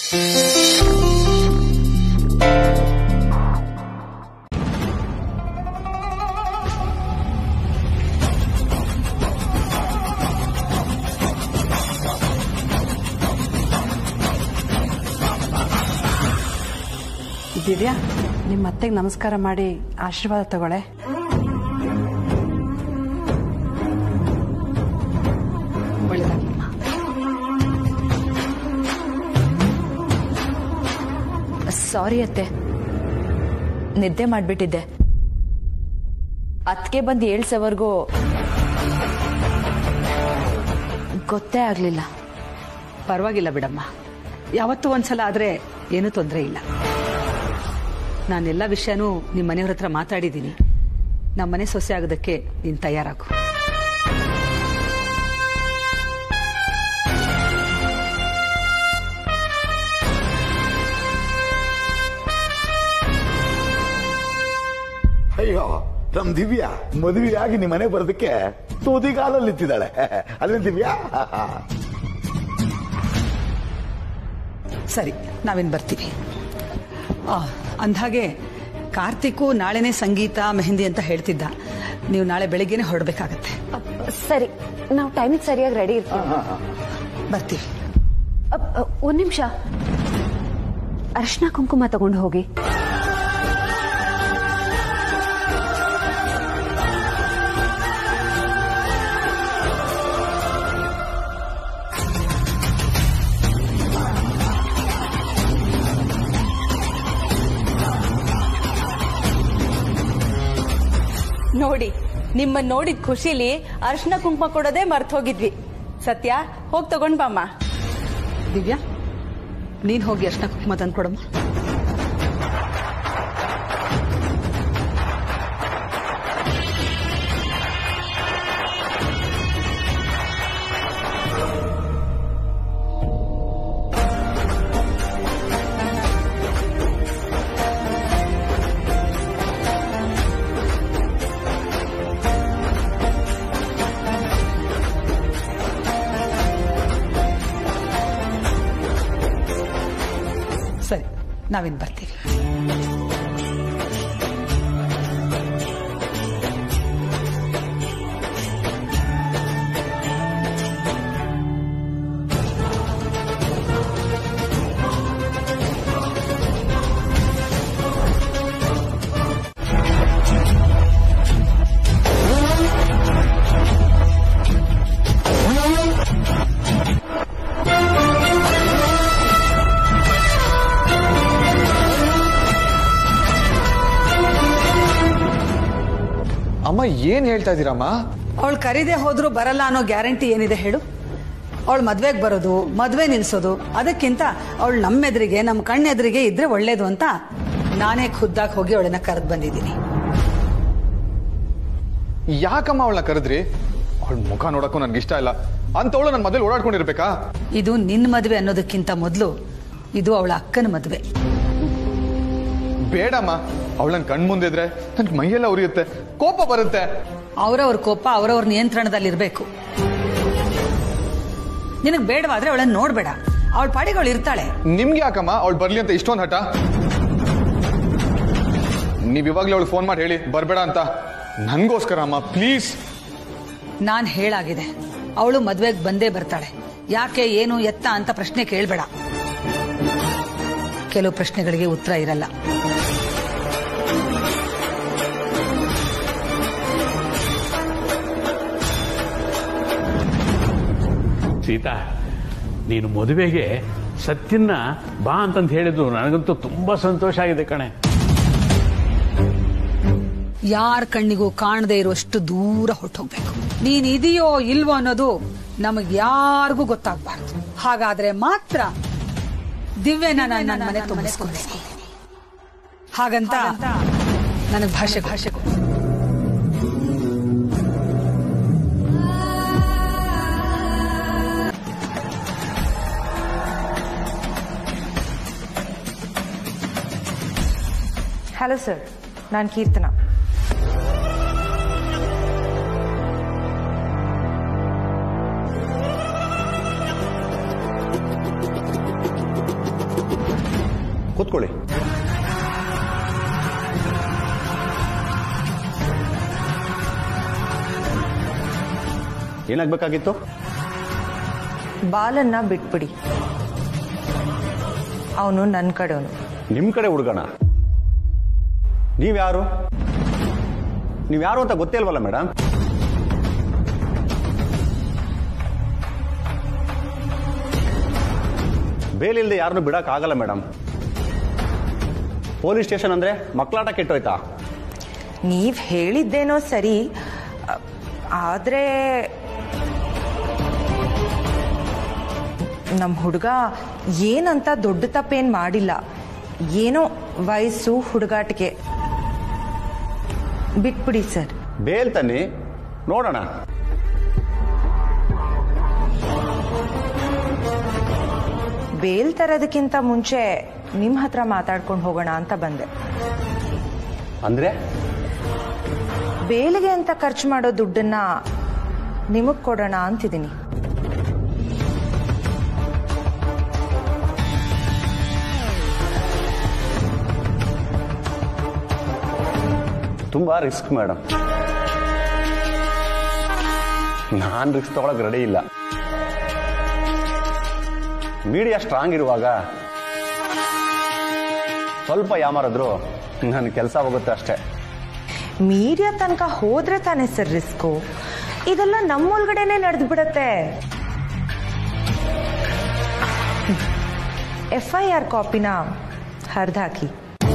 ದಿವ್ಯಾ ನಿಮ್ಮ ಅತ್ತೆಗೆ ನಮಸ್ಕಾರ ಮಾಡಿ ಆಶೀರ್ವಾದ ತಗೊಳೆ ಒಳ್ಳೆದಾಗ್ಲಮ್ಮ ಸಾರಿ ಅತ್ತೆ ನಿದ್ದೆ ಮಾಡ್ಬಿಟ್ಟಿದ್ದೆ ಅತ್ಗೆ ಬಂದು ಏಳ್ಸೋವರೆಗೂ ಗೊತ್ತೇ ಆಗ್ಲಿಲ್ಲ ಪರವಾಗಿಲ್ಲ ಬಿಡಮ್ಮ ಯಾವತ್ತೂ ಒಂದ್ಸಲ ಆದ್ರೆ ಏನೂ ತೊಂದರೆ ಇಲ್ಲ ನಾನೆಲ್ಲ ವಿಷಯನೂ ನಿಮ್ಮ ಮನೆಯವ್ರ ಹತ್ರ ಮಾತಾಡಿದ್ದೀನಿ ನಮ್ಮ ಮನೆ ಸೊಸೆ ಆಗೋದಕ್ಕೆ ನೀನು ತಯಾರಾಗು ಅಯ್ಯೋ ನಮ್ ದಿವ್ಯಾ ಮದುವೆಯಾಗಿ ನಿಮ್ಮ ಮನೆ ಬರೋದಕ್ಕೆ ತುದಿಗಾಲಲ್ಲಿ ನಿಂತಿದ್ದಾಳೆ ಅಲ್ವೇ ದಿವ್ಯಾ ಸರಿ ನಾವೇನು ಬರ್ತೀವಿ ಆ, ಅಂದ್ಹಾಗೆ ಕಾರ್ತಿಕು ನಾಳೆನೇ ಸಂಗೀತ ಮೆಹಂದಿ ಅಂತ ಹೇಳ್ತಿದ್ದ ನೀವು ನಾಳೆ ಬೆಳಿಗ್ಗೆನೆ ಹೊರಡ್ಬೇಕಾಗತ್ತೆ ಸರಿ ನಾವು ಟೈಮಿಗೆ ಸರಿಯಾಗಿ ರೆಡಿ ಇರ್ತೀವಿ ಬರ್ತೀವಿ ಅಪ್, ಅ, ಒಂದ್ ನಿಮಿಷ ಅರ್ಶನ ಕುಂಕುಮ ತಗೊಂಡು ಹೋಗಿ ನೋಡಿ ನಿಮ್ಮ ನೋಡಿದ ಖುಷಿಲಿ ಅರ್ಶನ ಕುಂಕುಮ ಕೊಡೋದೇ ಮರ್ತ್ ಹೋಗಿದ್ವಿ ಸತ್ಯ ಹೋಗ್ ತಗೊಂಡ್ ಬಾಮ್ಮ ದಿವ್ಯಾ ನೀನ್ ಹೋಗಿ ಅರ್ಶನ ಕುಂಕುಮ ತಂದ್ಕೊಡಮ್ಮ ಸರಿ ನಾವಿನ್ ಬರ್ತೀವಿ ಅಮ್ಮ ಏನ್ ಹೇಳ್ತಾ ಇದ್ದೀರಮ್ಮ ಅವಳು ಕರೀದೆ ಹೋದ್ರು ಬರಲ್ಲ ಅನ್ನೋ ಗ್ಯಾರಂಟಿ ಏನಿದೆ ಹೇಳು ಅವಳು ಮದ್ವೆಗೆ ಬರೋದು ಮದ್ವೆ ನಿಲ್ಸೋದು ಅದಕ್ಕಿಂತ ಅವಳು ನಮ್ಮೆದುರಿಗೆ ನಮ್ಮ ಕಣ್ಣೆದುರಿಗೆ ಇದ್ರೆ ಒಳ್ಳೇದು ಅಂತ ನಾನೇ ಖುದ್ದಾಗಿ ಹೋಗಿ ಅವಳನ್ನ ಕರೆದು ಬಂದಿದ್ದೀನಿ ಯಾಕಮ್ಮ ಅವಳನ್ನ ಕರೆದ್ರಿ ಅವಳ ಮುಖ ನೋಡಕ್ಕೂ ನನ್ಗೆ ಇಷ್ಟ ಇಲ್ಲ ಅಂತವಳು ನನ್ನ ಮದ್ವೆ ಓಡಾಡ್ಕೊಂಡಿರ್ಬೇಕಾ ಇದು ನಿನ್ನ ಮದ್ವೆ ಅನ್ನೋದಕ್ಕಿಂತ ಮೊದಲು ಇದು ಅವಳ ಅಕ್ಕನ ಮದ್ವೆ ಬೇಡಮ್ಮ ಅವಳನ್ನ ಕಣ್ ಮುಂದಿದ್ರೆ ನನ್ಗೆ ಮೈಯೆಲ್ಲ ಉರಿಯುತ್ತೆ ಕೋಪ ಬರುತ್ತೆ ಅವರವ್ರ ಕೋಪ ಅವರವ್ರ ನಿಯಂತ್ರಣದಲ್ಲಿರ್ಬೇಕು ನಿನಗ್ ಬೇಡವಾದ್ರೆ ಅವಳನ್ನ ನೋಡ್ಬೇಡ ಅವಳ ಪಾಡಿಗೆ ಅವಳು ಇರ್ತಾಳೆ ನಿಮ್ಗೆ ಯಾಕಮ್ಮ ಅವಳು ಬರ್ಲಿ ಅಂತ ಇಷ್ಟೊಂದು ಹಠ ನೀವ್ ಇವಾಗ್ಲೇ ಅವಳು ಫೋನ್ ಮಾಡಿ ಹೇಳಿ ಬರ್ಬೇಡ ಅಂತ ನನ್ಗೋಸ್ಕರ ಅಮ್ಮ ಪ್ಲೀಸ್ ನಾನ್ ಹೇಳಾಗಿದೆ ಅವಳು ಮದ್ವೆಗೆ ಬಂದೇ ಬರ್ತಾಳೆ ಯಾಕೆ ಏನು ಎತ್ತ ಅಂತ ಪ್ರಶ್ನೆ ಕೇಳಬೇಡ ಕೆಲವು ಪ್ರಶ್ನೆಗಳಿಗೆ ಉತ್ತರ ಇರಲ್ಲ ಸೀತಾ ನೀನು ಮದುವೆಗೆ ಸತ್ಯನ್ನ ಬಾ ಅಂತಂತ ಹೇಳಿದ್ರು ನನಗಂತೂ ತುಂಬಾ ಸಂತೋಷ ಆಗಿದೆ ಕಣೆ ಯಾರ ಕಣ್ಣಿಗೂ ಕಾಣದೇ ಇರುವಷ್ಟು ದೂರ ಹೊಟ್ಟೋಗ್ಬೇಕು ನೀನ್ ಇದೆಯೋ ಇಲ್ವೋ ಅನ್ನೋದು ನಮಗ್ ಯಾರಿಗೂ ಗೊತ್ತಾಗ್ಬಾರ್ದು ಹಾಗಾದ್ರೆ ಮಾತ್ರ ದಿವ್ಯನ ನಾನು ನನ್ನ ಮನೆ ತುಂಬಿಸ್ಕೊಳ್ತೀನಿ ಹಾಗಂತ ನನಗ್ ಭಾಷೆ ಭಾಷೆ ಕೊಡು. ಹಲೋ ಸರ್ ನಾನು ಕೀರ್ತನಾ ಕೂತ್ಕೊಳ್ಳಿ ಏನಾಗಬೇಕಾಗಿತ್ತು ಬಾಲನ್ನ ಬಿಟ್ಬಿಡಿ ಅವನು ನನ್ನ ಕಡೆವನು ನಿಮ್ಮ ಕಡೆ ಹುಡುಗಣ ನೀವ್ಯಾರು ನೀವ್ಯಾರು ಅಂತ ಗೊತ್ತೇ ಇಲ್ವಲ್ಲ ಮೇಡಮ್ ಬೇಲಿಲ್ದೆ ಯಾರನ್ನೂ ಬಿಡಕ್ ಆಗಲ್ಲ ಮೇಡಮ್ ಪೊಲೀಸ್ ಸ್ಟೇಷನ್ ಅಂದ್ರೆ ಮಕ್ಕಳಾಟ ಕೆಟ್ಟೋಯ್ತಾ ನೀವ್ ಹೇಳಿದ್ದೇನೋ ಸರಿ ಅ- ಆದ್ರೆ ನಮ್ಮ ಹುಡುಗ ಏನಂತ ದೊಡ್ಡ ತಪ್ಪೇನ್ ಮಾಡಿಲ್ಲ ಏನೋ ವಯಸ್ಸು ಹುಡುಗಾಟಿಗೆ ಬಿಟ್ಬಿಡಿ ಸರ್ ಬೇಲ್ ತನ್ನಿ ನೋಡೋಣ ಬೇಲ್ ತರೋದಕ್ಕಿಂತ ಮುಂಚೆ ನಿಮ್ಮ ಹತ್ರ ಮಾತಾಡ್ಕೊಂಡು ಹೋಗೋಣ ಅಂತ ಬಂದೆ ಅಂದ್ರೆ ಬೇಲಿಗೆ ಅಂತ ಖರ್ಚು ಮಾಡೋ ದುಡ್ಡನ್ನ ನಿಮಗ್ ಕೊಡೋಣ ಅಂತಿದ್ದೀನಿ ತುಂಬಾ ರಿಸ್ಕ್ ಮೇಡಮ್ ನಾನ್ ರಿಸ್ಕ್ ತಗೊಳಕ್ ರೆಡಿ ಇಲ್ಲ ಮೀಡಿಯಾ ಸ್ಟ್ರಾಂಗ್ ಇರುವಾಗ ಸ್ವಲ್ಪ ಯಾಮಾರಿದ್ರು ನನ್ನ ಕೆಲಸ ಹೋಗುತ್ತೆ ಅಷ್ಟೇ ಮೀಡಿಯಾ ತನಕ ಹೋದ್ರೆ ತಾನೇ ಸರ್ ರಿಸ್ಕು ಇದೆಲ್ಲ ನಮ್ಮೊಳಗಡೆನೆ ನಡೆದು ಬಿಡತ್ತೆ ಎಫ್ ಐ ಆರ್ ಕಾಪಿನ ಹರಿದಾಕಿ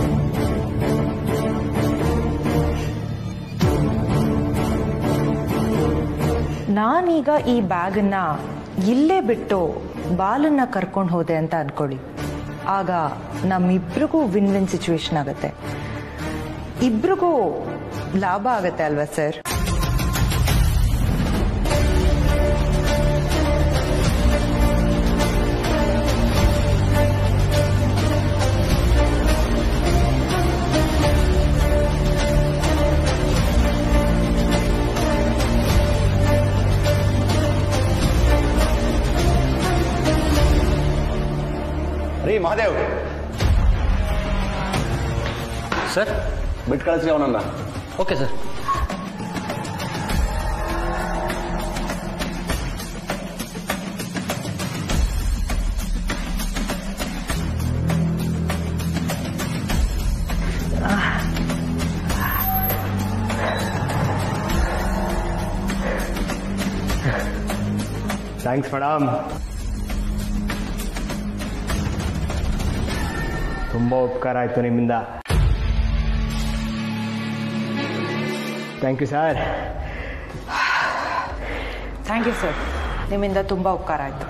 ನಾನೀಗ ಈ ಬ್ಯಾಗನ್ನ ಇಲ್ಲೇ ಬಿಟ್ಟು ಬಾಲನ್ನ ಕರ್ಕೊಂಡು ಹೋದೆ ಅಂತ ಅನ್ಕೊಳ್ಳಿ ಆಗ ನಮ್ಮಿಬ್ರಿಗೂ ವಿನ್ ವಿನ್ ಸಿಚುವೇಶನ್ ಆಗತ್ತೆ ಇಬ್ರಿಗೂ ಲಾಭ ಆಗತ್ತೆ ಅಲ್ವಾ ಸರ್ ರೀ ಮಹಾದೇವ್ ಸರ್ ಬಿಟ್ಟು ಕಳಿಸ್ರಿ ಅವನನ್ನ ಓಕೆ ಸರ್ ಥ್ಯಾಂಕ್ಸ್ ಮೇಡಮ್ ತುಂಬ ಉಪಕಾರ ಆಯಿತು ನಿಮ್ಮಿಂದ thank you sir thank you sir ನಿಮ್ಮಿಂದ ತುಂಬ ಉಪಕಾರ ಆಯಿತು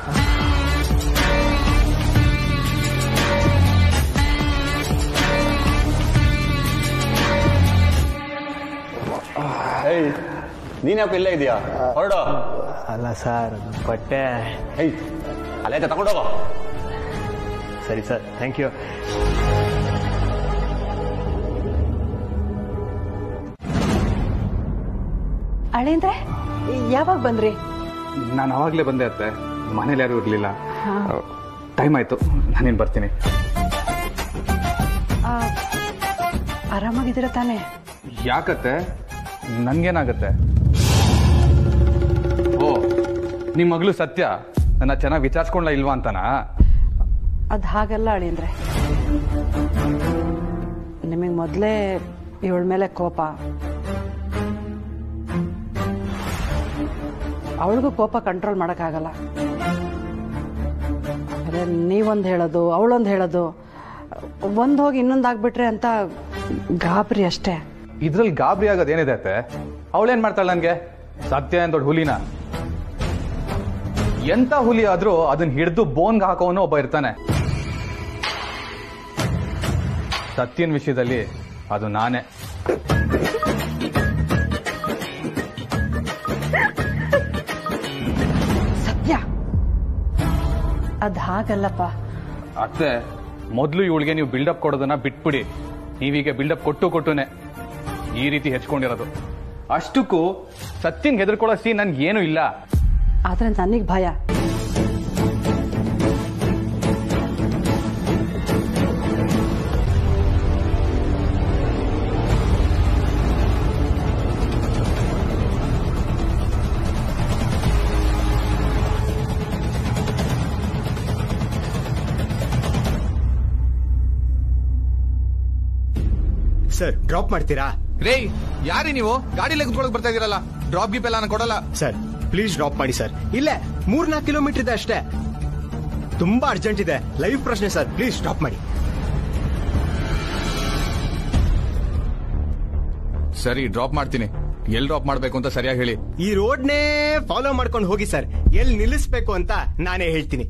ಏಯ್ ನೀನ್ ಯಾಕೆ ಇಲ್ಲೇ ಇದೆಯಾ ಹೊರಡು ಅಲ್ಲ ಸರ್ ಬಟ್ಟೆ ಏಯ್ ಅಲ್ಲೇ ತಗೊಂಡೋಗೋ ಸರಿ ಸರ್ ಥ್ಯಾಂಕ್ ಯು ಅಳೇಂದ್ರೆ ಯಾವಾಗ ಬಂದ್ರಿ ನಾನು ಅವಾಗಲೇ ಬಂದೆ ಅತ್ತೆ ಮನೇಲಿ ಯಾರು ಇರಲಿಲ್ಲ ಟೈಮ್ ಆಯ್ತು ನಾನೇನು ಬರ್ತೀನಿ ಆರಾಮಾಗಿದ್ದೀರ ತಾನೇ ಯಾಕತ್ತೆ ನನ್ಗೇನಾಗತ್ತೆ ಓ ನಿಮ್ಮ ಮಗಳು ಸತ್ಯ ನನ್ನ ಚೆನ್ನಾಗಿ ವಿಚಾರಿಸ್ಕೊಂಡ್ಲ ಇಲ್ವಾ ಅಂತನಾ ಅದು ಹಾಗಲ್ಲ ಅಳಿಂದ್ರೆ ನಿಮಗೆ ಮೊದಲೇ ಇವಳ ಮೇಲೆ ಕೋಪ ಅವಳಿಗೂ ಕೋಪ ಕಂಟ್ರೋಲ್ ಮಾಡೋಕ್ಕಾಗಲ್ಲ ಆಮೇಲೆ ನೀವೊಂದು ಹೇಳೋದು ಅವಳೊಂದು ಹೇಳೋದು ಒಂದು ಹೋಗಿ ಇನ್ನೊಂದು ಆಗ್ಬಿಟ್ರೆ ಅಂತ ಗಾಬರಿ ಅಷ್ಟೇ ಇದ್ರಲ್ಲಿ ಗಾಬರಿ ಆಗೋದು ಏನಿದೆ ಅತ್ತೆ ಅವಳೇನ್ ಮಾಡ್ತಾಳೆ ನನ್ಗೆ ಸತ್ಯ ಏನ್ ದೊಡ್ಡ ಹುಲಿನ ಎಂತ ಹುಲಿ ಆದ್ರೂ ಅದನ್ನ ಹಿಡಿದು ಬೋನ್ಗೆ ಹಾಕೋನು ಒಬ್ಬ ಇರ್ತಾನೆ ಸತ್ಯನ ವಿಷಯದಲ್ಲಿ ಅದು ನಾನೇ ಸತ್ಯ ಅದು ಹಾಗಲ್ಲಪ್ಪ ಅತ್ತೆ ಮೊದಲು ಇವಳಿಗೆ ನೀವು ಬಿಲ್ಡಪ್ ಕೊಡೋದನ್ನ ಬಿಟ್ಬಿಡಿ ನೀವೀಗ ಬಿಲ್ಡಪ್ ಕೊಟ್ಟು ಕೊಟ್ಟುನೆ ಈ ರೀತಿ ಹೆಚ್ಕೊಂಡಿರೋದು ಅಷ್ಟಕ್ಕೂ ಸತ್ಯನ್ ಹೆದರ್ಕೊಳ್ಳೋ ಸೀನ್ ನನ್ಗೆ ಏನು ಇಲ್ಲ ಆದ್ರೆ ನನಗೆ ಭಯ ಸರ್ ಡ್ರಾಪ್ ಮಾಡ್ತೀರಾ ರೇ ಯಾರಿ ನೀವು ಗಾಡಿಲಿ ಕುತ್ಕೊಳಕ್ ಬರ್ತಾ ಇದೀರಲ್ಲ ಡ್ರಾಪ್ ಗಿಪ್ ಎಲ್ಲ ನಾನು ಕೊಡಲ್ಲ ಸರ್ ಪ್ಲೀಸ್ ಡ್ರಾಪ್ ಮಾಡಿ ಸರ್ ಇಲ್ಲೇ ಮೂರ್ನಾಲ್ಕು ಕಿಲೋಮೀಟರ್ ಇದೆ ಅಷ್ಟೇ ತುಂಬಾ ಅರ್ಜೆಂಟ್ ಇದೆ ಲೈವ್ ಪ್ರಶ್ನೆ ಸರ್ ಪ್ಲೀಸ್ ಡ್ರಾಪ್ ಮಾಡಿ ಸರಿ ಡ್ರಾಪ್ ಮಾಡ್ತೀನಿ ಎಲ್ ಡ್ರಾಪ್ ಮಾಡ್ಬೇಕು ಅಂತ ಸರಿಯಾಗಿ ಹೇಳಿ ಈ ರೋಡ್ನೇ ಫಾಲೋ ಮಾಡ್ಕೊಂಡು ಹೋಗಿ ಸರ್ ಎಲ್ಲಿ ನಿಲ್ಲಿಸ್ಬೇಕು ಅಂತ ನಾನೇ ಹೇಳ್ತೀನಿ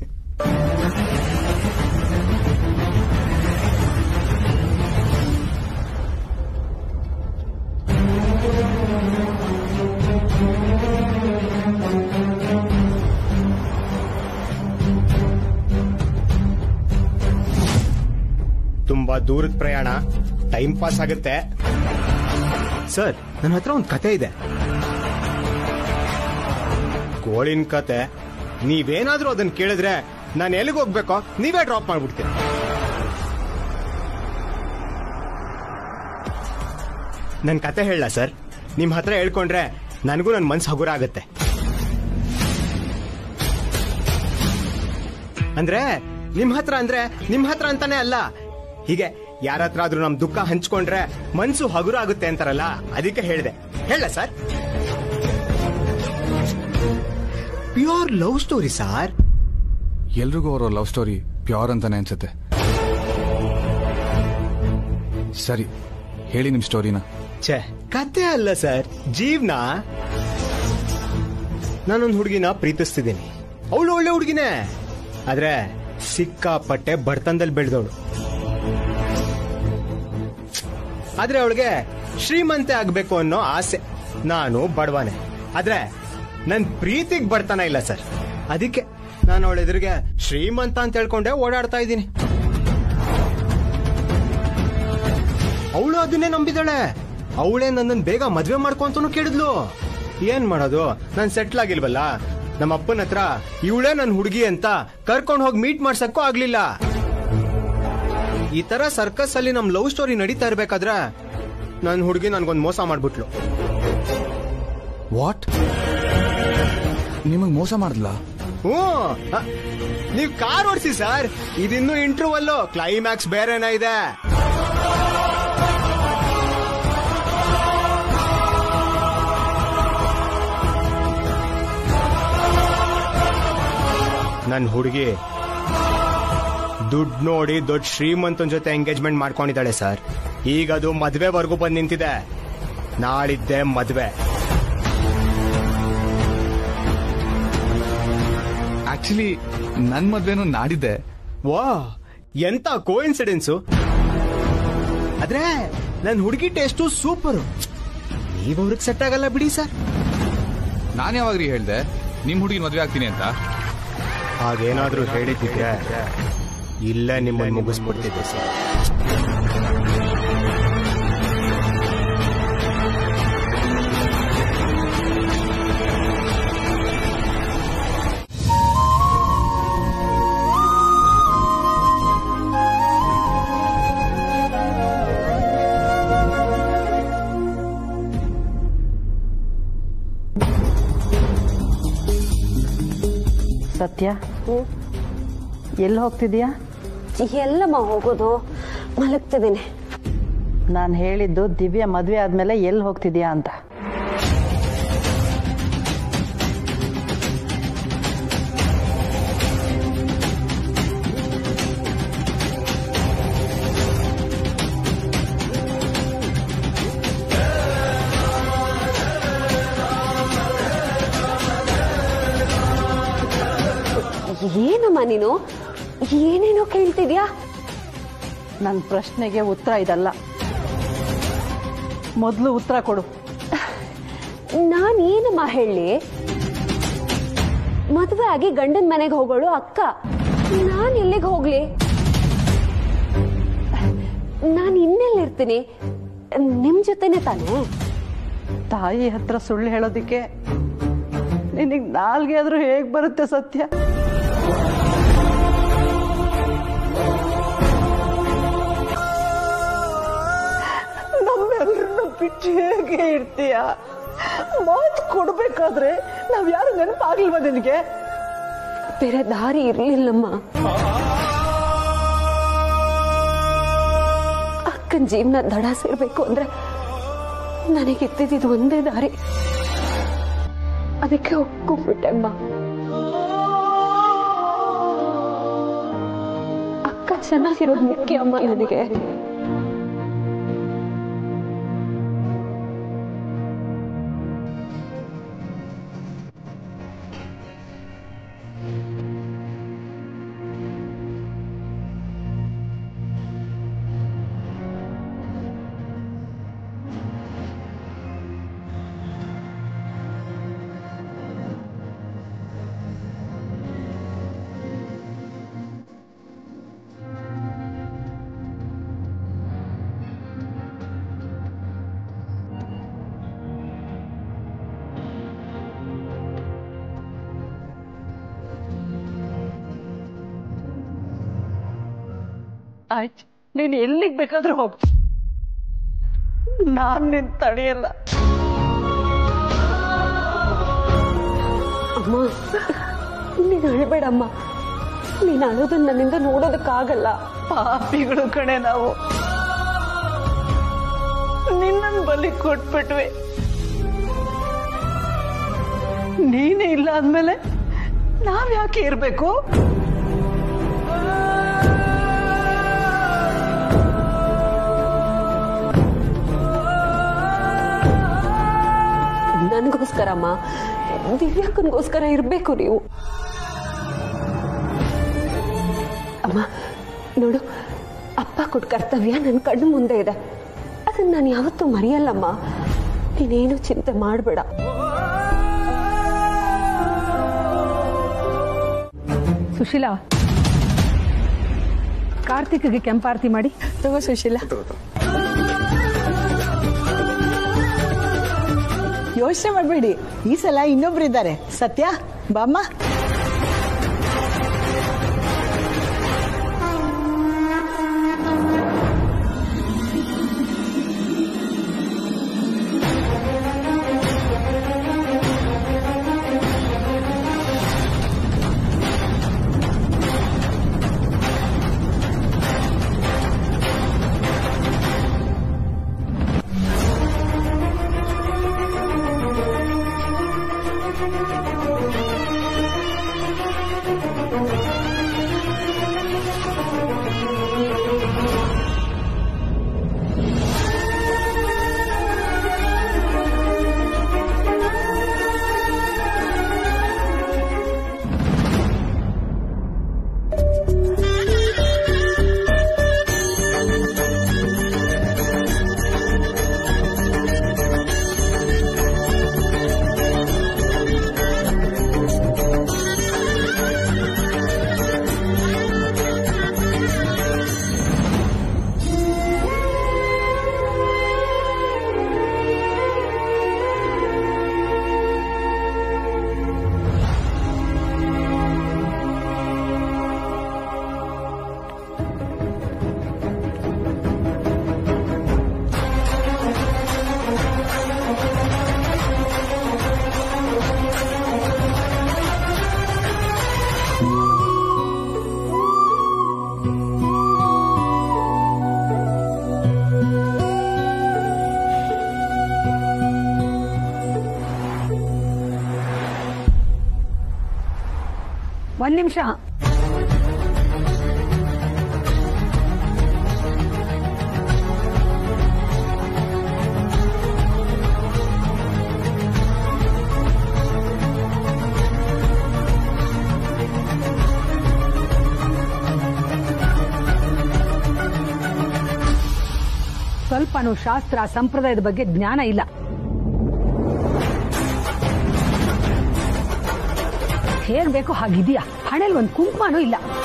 ತುಂಬಾ ದೂರದ ಪ್ರಯಾಣ ಟೈಮ್ ಪಾಸ್ ಆಗುತ್ತೆ ಸರ್ ನನ್ನ ಹತ್ರ ಒಂದು ಕತೆ ಇದೆ ಗೋಳಿನ ಕತೆ ನೀವೇನಾದ್ರೂ ಅದನ್ನ ಕೇಳಿದ್ರೆ ನಾನು ಎಲ್ಲಿಗೆ ಹೋಗ್ಬೇಕೋ ನೀವೇ ಡ್ರಾಪ್ ಮಾಡ್ಬಿಡ್ತೀರ ನನ್ ಕತೆ ಹೇಳ ಸರ್ ನಿಮ್ ಹತ್ರ ಹೇಳ್ಕೊಂಡ್ರೆ ನನಗೂ ನನ್ನ ಮನ್ಸು ಹಗುರ ಆಗತ್ತೆ ಅಂದ್ರೆ ನಿಮ್ ಹತ್ರ ಅಂದ್ರೆ ನಿಮ್ ಹತ್ರ ಅಂತಾನೆ ಅಲ್ಲ ಹೀಗೆ ಯಾರ ಹತ್ರ ಆದ್ರೂ ನಮ್ ದುಃಖ ಹಂಚ್ಕೊಂಡ್ರೆ ಮನ್ಸು ಹಗುರ ಆಗುತ್ತೆ ಅಂತಾರಲ್ಲ ಅದಕ್ಕೆ ಹೇಳಿದೆ ಹೇಳ sir pure love story sir ಎಲ್ರಿಗೂ ಅವರ ಲವ್ ಸ್ಟೋರಿ ಪ್ಯೂರ್ ಅಂತಾನೆ ಅನ್ಸುತ್ತೆ ಸರಿ ಹೇಳಿ ನಿಮ್ ಸ್ಟೋರಿನ ಛೇ ಕತೆ ಅಲ್ಲ ಸರ್ ಜೀವ್ನ ನಾನೊಂದು ಹುಡುಗಿನ ಪ್ರೀತಿಸ್ತಿದ್ದೀನಿ ಅವಳು ಒಳ್ಳೆ ಹುಡುಗಿನೇ ಆದ್ರೆ ಸಿಕ್ಕಾಪಟ್ಟೆ ಬಡತನದಲ್ಲಿ ಬೆಳೆದವಳು ಆದ್ರೆ ಅವಳಿಗೆ ಶ್ರೀಮಂತೆ ಆಗ್ಬೇಕು ಅನ್ನೋ ಆಸೆ ನಾನು ಬಡವನೆ ಆದ್ರೆ ನನ್ ಪ್ರೀತಿಗ್ ಬಡತನ ಇಲ್ಲ ಸರ್ ಅದಕ್ಕೆ ನಾನು ಅವಳ ಎದುರಿಗೆ ಶ್ರೀಮಂತ ಅಂತ ಹೇಳ್ಕೊಂಡೆ ಓಡಾಡ್ತಾ ಇದ್ದೀನಿ ಅವಳು ಅದನ್ನೇ ನಂಬಿದಾಳೆ ಅವಳೇ ನನ್ನನ್ನು ಬೇಗ ಮದ್ವೆ ಮಾಡ್ಕೊಂತನೂ ಕೇಳಿದ್ಲು ಏನ್ ಮಾಡೋದು ನಾನ್ ಸೆಟ್ಲ್ ಆಗಿಲ್ವಲ್ಲ ನಮ್ಮ ಅಪ್ಪನ ಹತ್ರ ಇವಳೇ ನನ್ ಹುಡುಗಿ ಅಂತ ಕರ್ಕೊಂಡು ಹೋಗಿ ಮೀಟ್ ಮಾಡ್ಸಕ್ಕೂ ಆಗ್ಲಿಲ್ಲ ಈ ತರ ಸರ್ಕಸ್ ಅಲ್ಲಿ ನಮ್ ಲವ್ ಸ್ಟೋರಿ ನಡೀತಾ ಇರ್ಬೇಕಾದ್ರೆ ನನ್ ಹುಡುಗಿ ನನ್ಗೊಂದ್ ಮೋಸ ಮಾಡ್ಬಿಟ್ಲು ವಾಟ್ ನಿಮಗ್ ಮೋಸ ಮಾಡಿದ್ಲ ಹ್ಞೂ ಅ, ನೀವ್ ಕಾರ್ ಓಡಿಸಿ ಸರ್ ಇದಿನ್ನೂ ಇಂಟರ್ವಲ್ಲು ಕ್ಲೈಮ್ಯಾಕ್ಸ್ ಬೇರೆನೇ ಇದೆ ನನ್ ಹುಡುಗಿ ದುಡ್ಡು ನೋಡಿ ದೊಡ್ಡ ಶ್ರೀಮಂತನ ಜೊತೆ ಎಂಗೇಜ್ಮೆಂಟ್ ಮಾಡ್ಕೊಂಡಿದ್ದಾಳೆ ಸರ್ ಈಗ ಅದು ಮದ್ವೆವರೆಗೂ ಬಂದ್ ನಿಂತಿದೆ ನಾಳಿದ್ದೆ ಮದ್ವೆ ಆಕ್ಚುಲಿ ನನ್ ಮದ್ವೆನೂ ನಾಡಿದ್ದೆ ವಾ ಎಂತ ಕೋಇನ್ಸಿಡೆನ್ಸು ಆದ್ರೆ ನನ್ ಹುಡುಗಿ ಟೇಸ್ಟು ಸೂಪರ್ ನೀವ್ ಅವ್ರಿಗೆ ಸೆಟ್ ಆಗಲ್ಲ ಬಿಡಿ ಸರ್ ನಾನ್ ಯಾವಾಗ್ರಿ ಹೇಳ್ದೆ ನಿಮ್ ಹುಡುಗಿನ ಮದ್ವೆ ಆಗ್ತೀನಿ ಅಂತ ಹಾಗೇನಾದ್ರೂ ಹೇಳಿದ್ದಿದ್ರೆ ಇಲ್ಲೇ ನಿಮ್ಮನ್ನು ಮುಗಿಸ್ಬಿಡ್ತಿದ್ದೆ ಸರ್ ಸತ್ಯ ಎಲ್ಲಿ ಹೋಗ್ತಿದ್ಯಾ ಎಲ್ಲಮ್ಮ ಹೋಗೋದು ಮಲಗ್ತಿದ್ದೀನಿ ನಾನು ಹೇಳಿದ್ದು ದಿವ್ಯ ಮದುವೆ ಆದ್ಮೇಲೆ ಎಲ್ಲಿ ಹೋಗ್ತಿದ್ಯಾ ಅಂತ ಏನಮ್ಮ ನೀನು ಏನೇನೋ ಕೇಳ್ತಿದ್ಯಾ ನನ್ನ ಪ್ರಶ್ನೆಗೆ ಉತ್ತರ ಇದಲ್ಲ ಮೊದಲು ಉತ್ತರ ಕೊಡು ನಾನ್ ಏನಮ್ಮ ಹೇಳಿ ಮದ್ವೆ ಆಗಿ ಗಂಡನ್ ಮನೆಗೆ ಹೋಗೋಳು ಅಕ್ಕ ನಾನ್ ಎಲ್ಲಿಗೆ ಹೋಗ್ಲಿ ನಾನ್ ಇನ್ನೆಲ್ಲಿರ್ತೀನಿ ನಿಮ್ ಜೊತೆನೆ ತಾನೇ ತಾಯಿ ಹತ್ರ ಸುಳ್ಳು ಹೇಳೋದಿಕ್ಕೆ ನಿನಗೆ ನಾಲ್ಗೆ ಆದ್ರೂ ಹೇಗ್ ಬರುತ್ತೆ ಸತ್ಯ ನಮ್ಮೆಲ್ಲರನ್ನ ಬಿಟ್ಟು ಹೇಗೆ ಇರ್ತೀಯ ಮಾತು ಕೊಡ್ಬೇಕಾದ್ರೆ ನಾವ್ ಯಾರು ನೆನಪಾಗ್ಲಿಲ್ವ ನಿನಗೆ ಬೇರೆ ದಾರಿ ಇರ್ಲಿಲ್ಲಮ್ಮ ಅಕ್ಕ ಅಕ್ಕನ ಜೀವನ ದಡ ಸೇರ್ಬೇಕು ಅಂದ್ರೆ ನನಗೆ ಇದ್ದಿದ್ದು ಒಂದೇ ದಾರಿ ಅದಕ್ಕೆ ಒಪ್ಕೊಂಡ್ಬಿಟ್ಟೆ ಅಮ್ಮ ಅಕ್ಕ ಚೆನ್ನಾಗಿರೋದು ಮುಖ್ಯ ಅಮ್ಮ ನನಗೆ ಆಯ್ತು ನೀನು ಎಲ್ಲಿಗೆ ಬೇಕಾದ್ರೂ ಹೋಗ್ ನಾನ್ ನಿನ್ ತಡೆಯಲ್ಲ ಅಮ್ಮ ನೀನು ಅಳಬೇಡಮ್ಮ ನೀನು ಅಳೋದನ್ನ ನನ್ನಿಂದ ನೋಡೋದಕ್ಕಾಗಲ್ಲ ಪಾಪಿಗಳು ಕಣೆ ನಾವು ನಿನ್ನನ್ ಬಲಿ ಕೊಟ್ಬಿಟ್ವಿ ನೀನೇ ಇಲ್ಲ ಅಂದ್ಮೇಲೆ ನಾವ್ ಯಾಕೆ ಇರ್ಬೇಕು ನನಗೋಸ್ಕರಮ್ಮ ದಿವ್ಯಾಕ್ಕನಿಗೋಸ್ಕರ ಇರಬೇಕು ನೀವು ಅಮ್ಮ ನೋಡು ಅಪ್ಪ ಕೊಟ್ಟ ಕರ್ತವ್ಯ ನನ್ನ ಕಣ್ಣು ಮುಂದೆ ಇದೆ ಅದನ್ನ ನಾನು ಯಾವತ್ತೂ ಮರೆಯಲ್ಲಮ್ಮ ನೀನೇನು ಚಿಂತೆ ಮಾಡಬೇಡ ಸುಶೀಲಾ ಕಾರ್ತಿಕ್ಗೆ ಕೆಂಪಾರತಿ ಮಾಡಿ ತಗೋ ಸುಶೀಲಾ ಯೋಚನೆ ಮಾಡಬೇಡಿ ಈ ಸಲ ಇನ್ನೊಬ್ರು ಇದ್ದಾರೆ ಸತ್ಯ ಬಾಮ್ಮ ಒಂದ್ ನಿಮಿಷ ಸ್ವಲ್ಪನೂ ಶಾಸ್ತ್ರ ಸಂಪ್ರದಾಯದ ಬಗ್ಗೆ ಜ್ಞಾನ ಇಲ್ಲ ಹೇಗ್ ಬೇಕೋ ಹಾಗಿದೆಯಾ ಹಣೆಲ್ ಒಂದ್ ಕುಂಕುಮನೂ ಇಲ್ಲ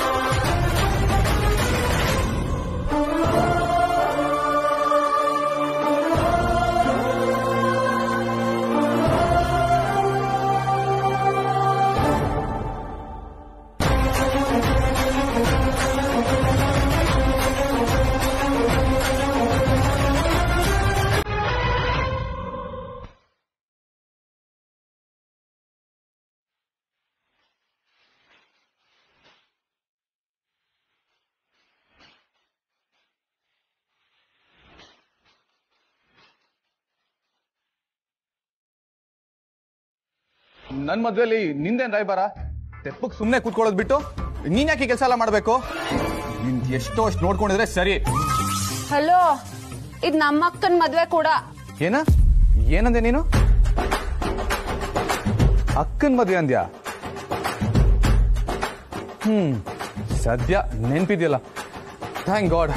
ನನ್ ಮದ್ವೆಲಿ ನಿಂದೇನ್ ರಾಯ್ಬಾರ ತೆಪ್ಪಕ್ ಸುಮ್ನೆ ಕೂತ್ಕೊಳ್ಳೋದ್ ಬಿಟ್ಟು ನೀನ್ ಯಾಕೆ ಕೆಲಸ ಎಲ್ಲ ಮಾಡ್ಬೇಕು ನಿನ್ ಎಷ್ಟೋ ಅಷ್ಟು ನೋಡ್ಕೊಂಡಿದ್ರೆ ಸರಿ ಹಲೋ ಇದ್ ನಮ್ಮ ಅಕ್ಕನ್ ಮದ್ವೆ ಕೂಡ ಏನ ಏನಂದೆ ನೀನು ಅಕ್ಕನ್ ಮದ್ವೆ ಅಂದ್ಯಾ ಹ್ಮ್ ಸದ್ಯ ನೆನ್ಪಿದ್ಯಲ್ಲ ಥ್ಯಾಂಕ್ ಗಾಡ್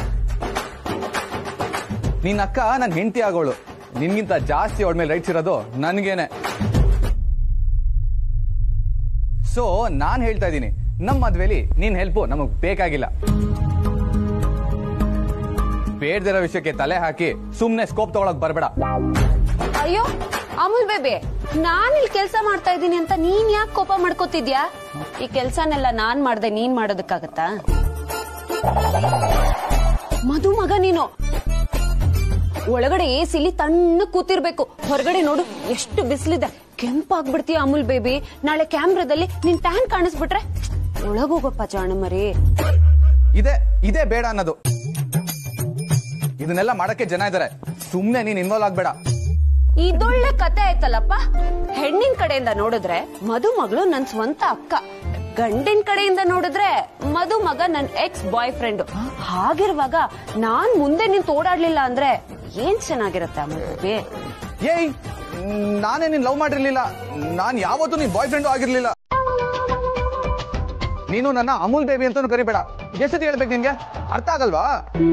ನಿನ್ನ ಅಕ್ಕ ನನ್ ಹೆಂಡತಿ ಆಗೋಳು ನಿನ್ಗಿಂತ ಜಾಸ್ತಿ ಅವಳ ಮೇಲೆ ರೈಟ್ಸ್ ಇರೋದು ನನ್ಗೇನೆ ಸೊ ನಾನ್ ಹೇಳ್ತಾ ಇದ್ದೀನಿ ನಮ್ ಮದ್ವೆಲಿ ನಿನ್ ಹೆಲ್ಪು ನಮಗ್ ಬೇಕಾಗಿಲ್ಲ ಬೇಡ್ದಿರೋ ವಿಷಯಕ್ಕೆ ತಲೆ ಹಾಕಿ ಸುಮ್ನೆ ಸ್ಕೋಪ್ ತಗೊಳಕ್ ಬರ್ಬೇಡ ಅಯ್ಯೋ ಅಮೂಲ್ ಬೇಬೆ ನಾನ್ ಇಲ್ಲಿ ಕೆಲ್ಸ ಮಾಡ್ತಾ ಇದ್ದೀನಿ ಅಂತ ನೀನ್ ಯಾಕೆ ಕೋಪ ಮಾಡ್ಕೋತಿದ್ಯಾ ಈ ಕೆಲ್ಸನೆಲ್ಲ ನಾನ್ ಮಾಡ್ದೆ ನೀನ್ ಮಾಡೋದಕ್ಕಾಗತ್ತಾ ಮಧು ಮಗ ನೀನು ಒಳಗಡೆ ಎಸಿಲಿ ತಣ್ಣ ಕೂತಿರ್ಬೇಕು ಹೊರಗಡೆ ನೋಡು ಎಷ್ಟು ಬಿಸಿಲಿದೆ ಕೆಂಪಾಗ್ಬಿಡ್ತೀಯ ಅಮೂಲ್ ಬೇಬಿ ನಾಳೆ ಕ್ಯಾಮ್ರಾದಲ್ಲಿ ನಿನ್ ಟ್ಯಾನ್ ಕಾಣಿಸ್ಬಿಟ್ರೆ ಒಳಗೋಗಪ್ಪ ಜಾಣ ಮರಿ ಇದೆ ಇದೇ ಬೇಡ ಅನ್ನೋದು ಇದನ್ನೆಲ್ಲ ಮಾಡಕ್ಕೆ ಜನ ಇದಾರೆ ಸುಮ್ನೆ ನೀನ್ ಇನ್ವಾಲ್ವ್ ಆಗ್ಬೇಡ ಇದೊಳ್ಳೆ ಕತೆ ಆಯ್ತಲ್ಲಪ್ಪ ಹೆಣ್ಣಿನ ಕಡೆಯಿಂದ ನೋಡಿದ್ರೆ ಮಧು ಮಗಳು ನನ್ ಸ್ವಂತ ಅಕ್ಕ ಗಂಡಿನ ಕಡೆಯಿಂದ ನೋಡಿದ್ರೆ ಮಧು ಮಗ ನನ್ ಎಕ್ಸ್ ಬಾಯ್ ಫ್ರೆಂಡ್ ಹಾಗಿರುವಾಗ ನಾನ್ ಮುಂದೆ ನಿನ್ ತೋಡಾಡ್ಲಿಲ್ಲ ಅಂದ್ರೆ ಏನ್ ಚೆನ್ನಾಗಿರತ್ತೆ ಅಮಲ್ ಬೇಬಿ ಏಯ್ ನಾನೇ ನೀನ್ ಲವ್ ಮಾಡಿರ್ಲಿಲ್ಲ ನಾನ್ ಯಾವತ್ತೂ ನಿನ್ ಬಾಯ್ ಫ್ರೆಂಡು ಆಗಿರ್ಲಿಲ್ಲ ನೀನು ನನ್ನ ಅಮೂಲ್ ಬೇಬಿ ಅಂತಾನು ಕರಿಬೇಡ ಎಷ್ಟೊತ್ತಿ ಹೇಳ್ಬೇಕು ನಿನ್ಗೆ ಅರ್ಥ ಆಗಲ್ವಾ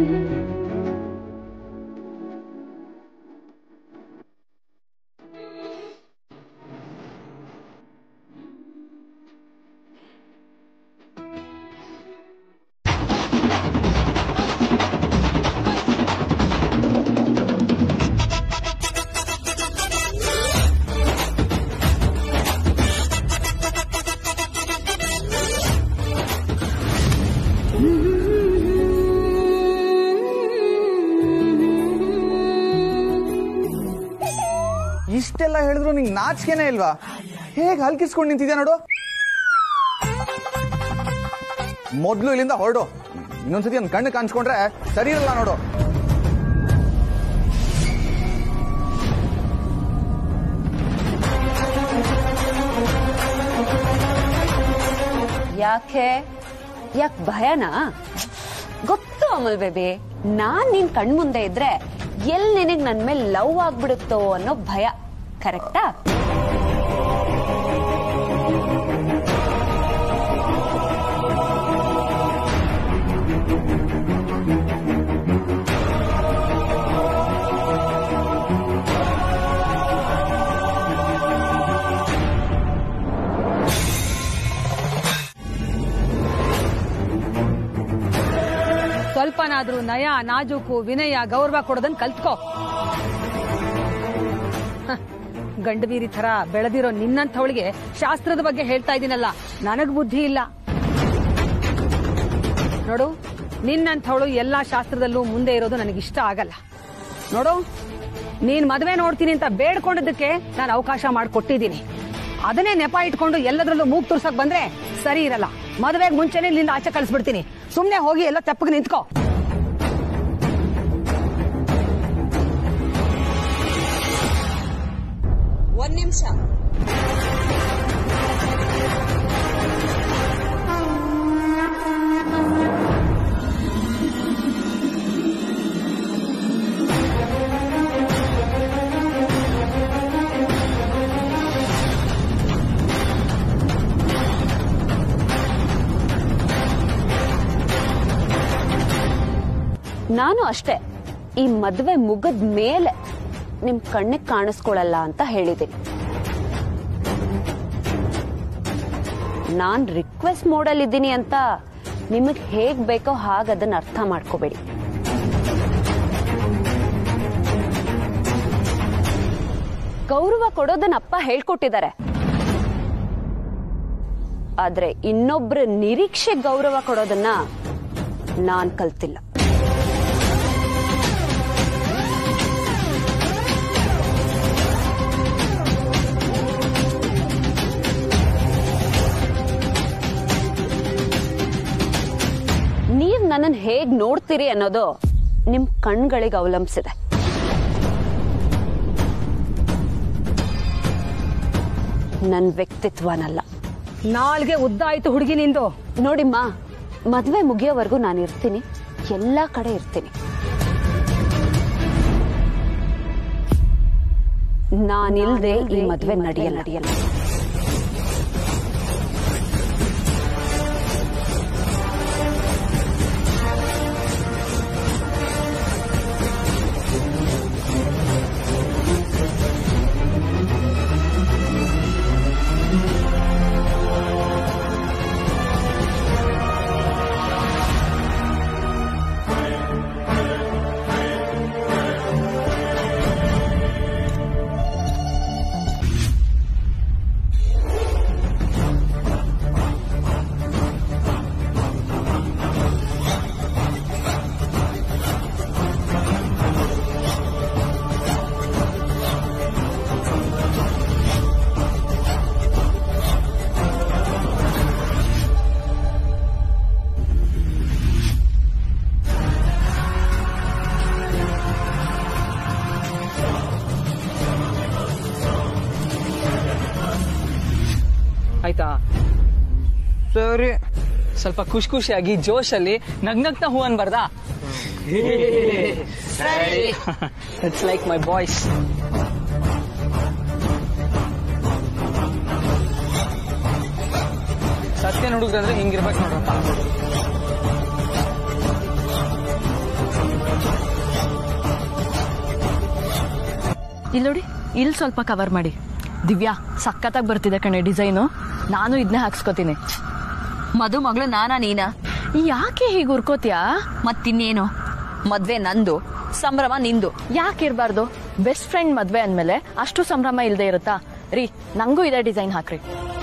ಇಷ್ಟೆಲ್ಲ ಹೇಳಿದ್ರು ನಿಂಗೆ ನಾಚಿಕೆನೇ ಇಲ್ವಾ ಹೇಗ್ ಹಲ್ಕಿಸ್ಕೊಂಡು ನಿಂತಿದ್ಯಾ ನೋಡು ಮೊದ್ಲು ಇಲ್ಲಿಂದ ಹೊರಡು ಇನ್ನೊಂದ್ಸತಿ ಒಂದ್ ಕಣ್ಣು ಕಾಣಿಸ್ಕೊಂಡ್ರೆ ಸರಿ ಇರಲ್ಲ ನೋಡು ಯಾಕೆ ಯಾಕೆ ಭಯನಾ ಗೊತ್ತು ಅಮಲ್ ಬೇಬಿ ನಾನ್ ನಿನ್ ಕಣ್ಮುಂದೆ ಇದ್ರೆ ಎಲ್ ನಿನಗ್ ನನ್ ಮೇಲೆ ಲವ್ ಆಗ್ಬಿಡುತ್ತೋ ಅನ್ನೋ ಭಯ ಕರೆಕ್ಟಾ ಸ್ವಲ್ಪನಾದ್ರೂ ನಯ ನಾಜೂಕು ವಿನಯ ಗೌರವ ಕೊಡೋದನ್ನ ಕಲ್ತ್ಕೋ ಹ, ಗಂಡಬೀರಿ ಥರ ಬೆಳೆದಿರೋ ನಿನ್ನಂಥವಳಿಗೆ ಶಾಸ್ತ್ರದ ಬಗ್ಗೆ ಹೇಳ್ತಾ ಇದ್ದೀನಲ್ಲ ನನಗ್ ಬುದ್ಧಿ ಇಲ್ಲ ನೋಡು ನಿನ್ನಂಥವಳು ಎಲ್ಲಾ ಶಾಸ್ತ್ರದಲ್ಲೂ ಮುಂದೆ ಇರೋದು ನನಗಿಷ್ಟ ಆಗಲ್ಲ ನೋಡು ನೀನ್ ಮದ್ವೆ ನೋಡ್ತೀನಿ ಅಂತ ಬೇಡ್ಕೊಂಡಿದ್ದಕ್ಕೆ ನಾನು ಅವಕಾಶ ಮಾಡಿಕೊಟ್ಟಿದ್ದೀನಿ ಅದನ್ನೇ ನೆಪ ಇಟ್ಕೊಂಡು ಎಲ್ಲದರಲ್ಲೂ ಮೂಗ್ ತುರ್ಸಕ್ ಬಂದ್ರೆ ಸರಿ ಇರಲ್ಲ ಮದುವೆಗೆ ಮುಂಚೆನೆ ಇಲ್ಲಿಂದ ಆಚೆ ಕಳಿಸ್ಬಿಡ್ತೀನಿ ಸುಮ್ನೆ ಹೋಗಿ ಎಲ್ಲ ತೆಪ್ಪಗೆ ನಿಂತ್ಕೋ ಒಂದ್ ನಿಮಿಷ ನಾನು ಅಷ್ಟೇ ಈ ಮದ್ವೆ ಮುಗದ್ ಮೇಲೆ ನಿಮ್ ಕಣ್ಣಿಗೆ ಕಾಣಿಸ್ಕೊಳಲ್ಲ ಅಂತ ಹೇಳಿದ್ದೀನಿ ನಾನ್ ರಿಕ್ವೆಸ್ಟ್ ಮೋಡಲ್ ಇದ್ದೀನಿ ಅಂತ ನಿಮಗ್ ಹೇಗ್ ಬೇಕೋ ಹಾಗ ಅದನ್ನ ಅರ್ಥ ಮಾಡ್ಕೋಬೇಡಿ ಗೌರವ ಕೊಡೋದನ್ನ ಅಪ್ಪ ಹೇಳ್ಕೊಟ್ಟಿದ್ದಾರೆ ಆದ್ರೆ ಇನ್ನೊಬ್ರ ನಿರೀಕ್ಷೆ ಗೌರವ ಕೊಡೋದನ್ನ ನಾನ್ ಕಲ್ತಿಲ್ಲ ನೀವ್ ನನ್ನನ್ ಹೇಗ್ ನೋಡ್ತೀರಿ ಅನ್ನೋದು ನಿಮ್ ಕಣ್ಗಳಿಗೆ ಅವಲಂಬಿಸಿದೆ ನನ್ ವ್ಯಕ್ತಿತ್ವನಲ್ಲ ನಾಲ್ಗೆ ಉದ್ದ ಆಯ್ತು ಹುಡುಗಿ ನಿಂದು ನೋಡಿಮ್ಮ ಮದ್ವೆ ಮುಗಿಯೋವರೆಗೂ ನಾನು ಇರ್ತೀನಿ ಎಲ್ಲಾ ಕಡೆ ಇರ್ತೀನಿ ನಾನಿಲ್ದೆ ಈ ಮದ್ವೆ ನಡೆಯಲ್ಲ ನಡೆಯಲ್ಲ ಆಯ್ತಾ ಸರಿ ಸ್ವಲ್ಪ ಖುಷಿ ಖುಷಿಯಾಗಿ ಜೋಶಲ್ಲಿ ನಗ್ನಗ್ತಾ ಹೂ ಅನ್ಬಾರ್ದಾ ಇಟ್ಸ್ ಲೈಕ್ ಮೈ ಬಾಯ್ಸ್ ಸತ್ಯನ ಹುಡುಗ್ರಂದ್ರೆ ಹಿಂಗಿರ್ಬೇಕು ನೋಡ್ರಪ್ಪ ಇಲ್ಲಿ ನೋಡಿ ಇಲ್ಲಿ ಸ್ವಲ್ಪ ಕವರ್ ಮಾಡಿ ದಿವ್ಯಾ ಸಖತ್ತಾಗಿ ಬರ್ತಿದೆ ಕಣೆ ಡಿಸೈನು ನಾನು ಇದನ್ನೇ ಹಾಕ್ಸ್ಕೊತೀನಿ ಮದು ಮಗಳು ನಾನಾ ನೀನಾ ಯಾಕೆ ಹೀಗೆ ಉರ್ಕೋತ್ಯಾ ಮತ್ತಿನ್ನೇನು ಮದ್ವೆ ನಂದು ಸಂಭ್ರಮ ನಿಂದು ಯಾಕೆ ಇರಬಾರ್ದು ಬೆಸ್ಟ್ ಫ್ರೆಂಡ್ ಮದ್ವೆ ಅಂದ್ಮೇಲೆ ಅಷ್ಟು ಸಂಭ್ರಮ ಇಲ್ಲದೆ ಇರುತ್ತಾ ರೀ ನಂಗೂ ಇದೇ ಡಿಸೈನ್ ಹಾಕ್ರಿ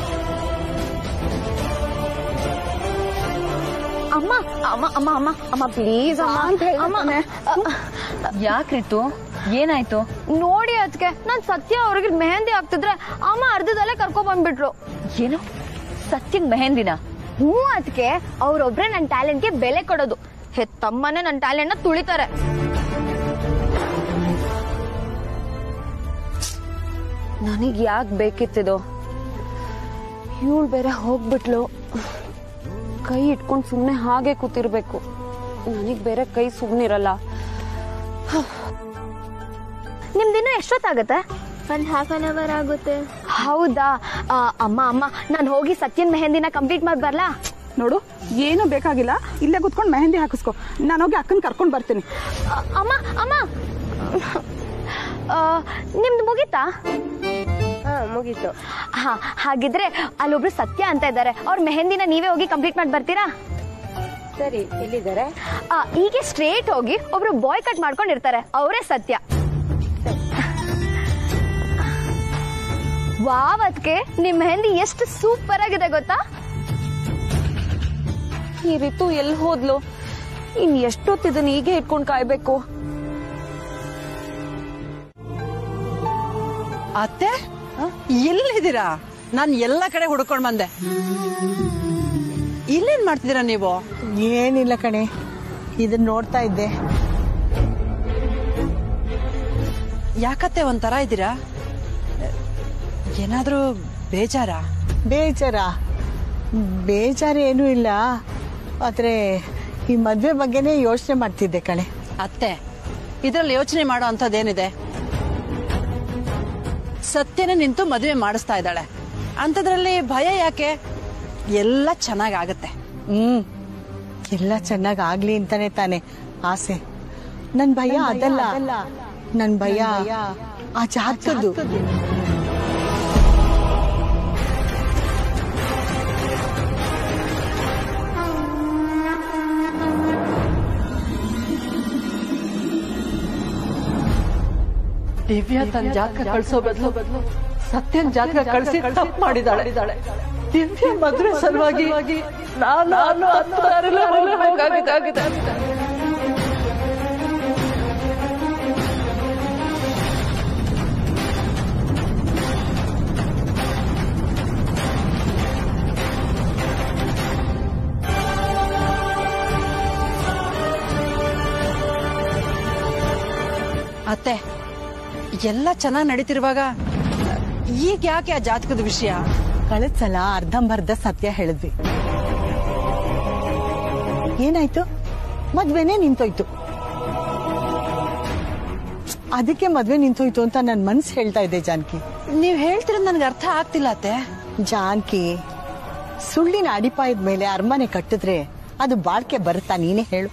ಅಮ್ಮ ಅಮ್ಮ ಅಮ್ಮ ಅಮ್ಮ ಅಮ್ಮ ಪ್ಲೀಸ್ ಅಮ್ಮ ಅಮ್ಮ ಯಾಕ್ರಿತು ಏನಾಯ್ತು ನೋಡಿ ಅದಕ್ಕೆ ನಾನ್ ಸತ್ಯ ಅವ್ರಿಗೆ ಮೆಹಂದಿ ಹಾಕ್ತಿದ್ರೆ ಅಮ್ಮ ಅರ್ಧದಲ್ಲೇ ಕರ್ಕೊಂಡ್ ಬಂದ್ಬಿಟ್ರು ಏನು ಸತ್ಯನ್ ಮೆಹಂದಿನ ಹ್ಞೂ ಅದಕ್ಕೆ ಅವ್ರೊಬ್ರೆ ನನ್ನ ಟ್ಯಾಲೆಂಟ್ಗೆ ಬೆಲೆ ಕೊಡೋದು ಹೆತ್ತಮ್ಮನೆ ನನ್ನ ಟ್ಯಾಲೆಂಟ್ ನ ತುಳಿತಾರೆ ನನಗ್ ಯಾಕೆ ಬೇಕಿತ್ತಿದು ಇವಳು ಬೇರೆ ಹೋಗ್ಬಿಟ್ಲು ಕೈ ಇಟ್ಕೊಂಡು ಸುಮ್ಮನೆ ಹಾಗೆ ಕೂತಿರ್ಬೇಕು ನನಗ್ ಬೇರೆ ಕೈ ಸುಮ್ಮನಿರಲ್ಲ ನಿಮ್ದಿನ್ನೂ ಎಷ್ಟೊತ್ತಾಗತ್ತೆ ಒಂದ್ ಹಾಫ್ ಅನ್ ಅವರ್ ಆಗುತ್ತೆ ಹೌದಾ ಆ, ಅಮ್ಮ ಅಮ್ಮ ನಾನು ಹೋಗಿ ಸತ್ಯನ್ ಮೆಹಂದಿನ ಕಂಪ್ಲೀಟ್ ಮಾಡಿ ಬರ್ಲಾ ನೋಡು ಏನು ಬೇಕಾಗಿಲ್ಲ ಇಲ್ಲೇ ಕುತ್ಕೊಂಡು ಮೆಹಂದಿ ಹಾಕಿಸ್ಕೊ ನಾನು ಹೋಗಿ ಅಕ್ಕನ ಕರ್ಕೊಂಡು ಬರ್ತೀನಿ ಅ- ಅಮ್ಮ ಅಮ್ಮ ಆ, ನಿಮ್ದು ಮುಗೀತಾ ಮುಗೀತು ಹಾ ಹಾಗಿದ್ರೆ ಅಲ್ಲೊಬ್ರು ಸತ್ಯ ಅಂತ ಇದ್ದಾರೆ ಅವ್ರ ಮೆಹಂದಿನ ನೀವೇ ಹೋಗಿ ಕಂಪ್ಲೀಟ್ ಮಾಡಿ ಬರ್ತೀರಾ ಸರಿ ಎಲ್ಲಿದ್ದಾರೆ ಹೀಗೆ ಸ್ಟ್ರೇಟ್ ಹೋಗಿ ಒಬ್ರು ಬಾಯ್ ಕಟ್ ಮಾಡ್ಕೊಂಡಿರ್ತಾರೆ ಅವರೇ ಸತ್ಯ ವಾವ್ ಅದಕ್ಕೆ ನಿಮ್ ಮೆಹಂದಿ ಎಷ್ಟು ಸೂಪರ್ ಆಗಿದೆ ಗೊತ್ತಾ ಈ ರಿತು ಎಲ್ಲಿ ಹೋದ್ಲು ಇನ್ ಎಷ್ಟೊತ್ತಿದನ್ ಹೀಗೆ ಇಟ್ಕೊಂಡ್ ಕಾಯ್ಬೇಕು ಅತ್ತೆ ಎಲ್ಲಿದ್ದೀರಾ ನಾನು ಎಲ್ಲ ಕಡೆ ಹುಡ್ಕೊಂಡ್ ಬಂದೆ ಇಲ್ಲೇನ್ ಮಾಡ್ತಿದ್ದೀರಾ ನೀವು ಏನಿಲ್ಲ ಕಣೆ ಇದನ್ನ ನೋಡ್ತಾ ಇದ್ದೆ ಯಾಕತ್ತೆ ಒಂಥರ ಇದ್ದೀರಾ ಏನಾದ್ರೂ ಬೇಜಾರ ಬೇಜಾರ ಬೇಜಾರು ಏನೂ ಇಲ್ಲ ಆದ್ರೆ ಈ ಮದ್ವೆ ಬಗ್ಗೆನೇ ಯೋಚನೆ ಮಾಡ್ತಿದ್ದೆ ಕಣೆ ಅತ್ತೆ ಇದ್ರಲ್ಲಿ ಯೋಚನೆ ಮಾಡೋ ಅಂಥದ್ದೇನಿದೆ ಸತ್ಯನೇ ನಿಂತು ಮದುವೆ ಮಾಡಿಸ್ತಾ ಇದ್ದಾಳೆ ಅಂಥದ್ರಲ್ಲಿ ಭಯ ಯಾಕೆ ಎಲ್ಲ ಚೆನ್ನಾಗಾಗತ್ತೆ ಹ್ಮ್ ಎಲ್ಲ ಚೆನ್ನಾಗ್ ಆಗ್ಲಿ ಅಂತಾನೆ ತಾನೆ ಆಸೆ ನನ್ ಭಯ ಅದಲ್ಲ ನನ್ ಭಯ ಆ ಜಾತಕದ್ದು ದಿವ್ಯಾ ತನ್ನ ಜಾತಕ ಕಳ್ಸೋ ಬದಲು ಸತ್ಯನ್ ಜಾತಕ ಕಳ್ಸಿ ತಪ್ಪು ಮಾಡಿದಾಳೆ ದಿವ್ಯ ಮದುವೆ ಸಲುವಾಗಿ ನಾನು ನಾನು ಹತ್ತಾರಲ್ಲೇ ಹೋಗ್ಬೇಕಾಗಿದೆ. ಅತ್ತೆ ಎಲ್ಲ ಚೆನ್ನಾಗಿ ನಡೀತಿರುವಾಗ ಈಗ ಯಾಕೆ ಆ ಜಾತಕದ ವಿಷಯ ಕಳೆದ ಸಲ ಅರ್ಧಂಬರ್ಧ ಸತ್ಯ ಹೇಳಿದ್ವಿ ಏನಾಯ್ತು ಮದ್ವೆನೇ ನಿಂತೋಯ್ತು ಅದಕ್ಕೆ ಮದ್ವೆ ನಿಂತೋಯ್ತು ಅಂತ ನನ್ ಮನ್ಸು ಹೇಳ್ತಾ ಇದೆ ಜಾನಕಿ ನೀವ್ ಹೇಳ್ತಿರೋದು ನನ್ಗೆ ಅರ್ಥ ಆಗ್ತಿಲ್ಲ ಅತ್ತೆ ಜಾನಕಿ ಸುಳ್ಳಿನ ಅಡಿಪಾಯದ ಮೇಲೆ ಅರಮನೆ ಕಟ್ಟಿದ್ರೆ ಅದು ಬಾಳ್ಕೆ ಬರುತ್ತಾ ನೀನೇ ಹೇಳು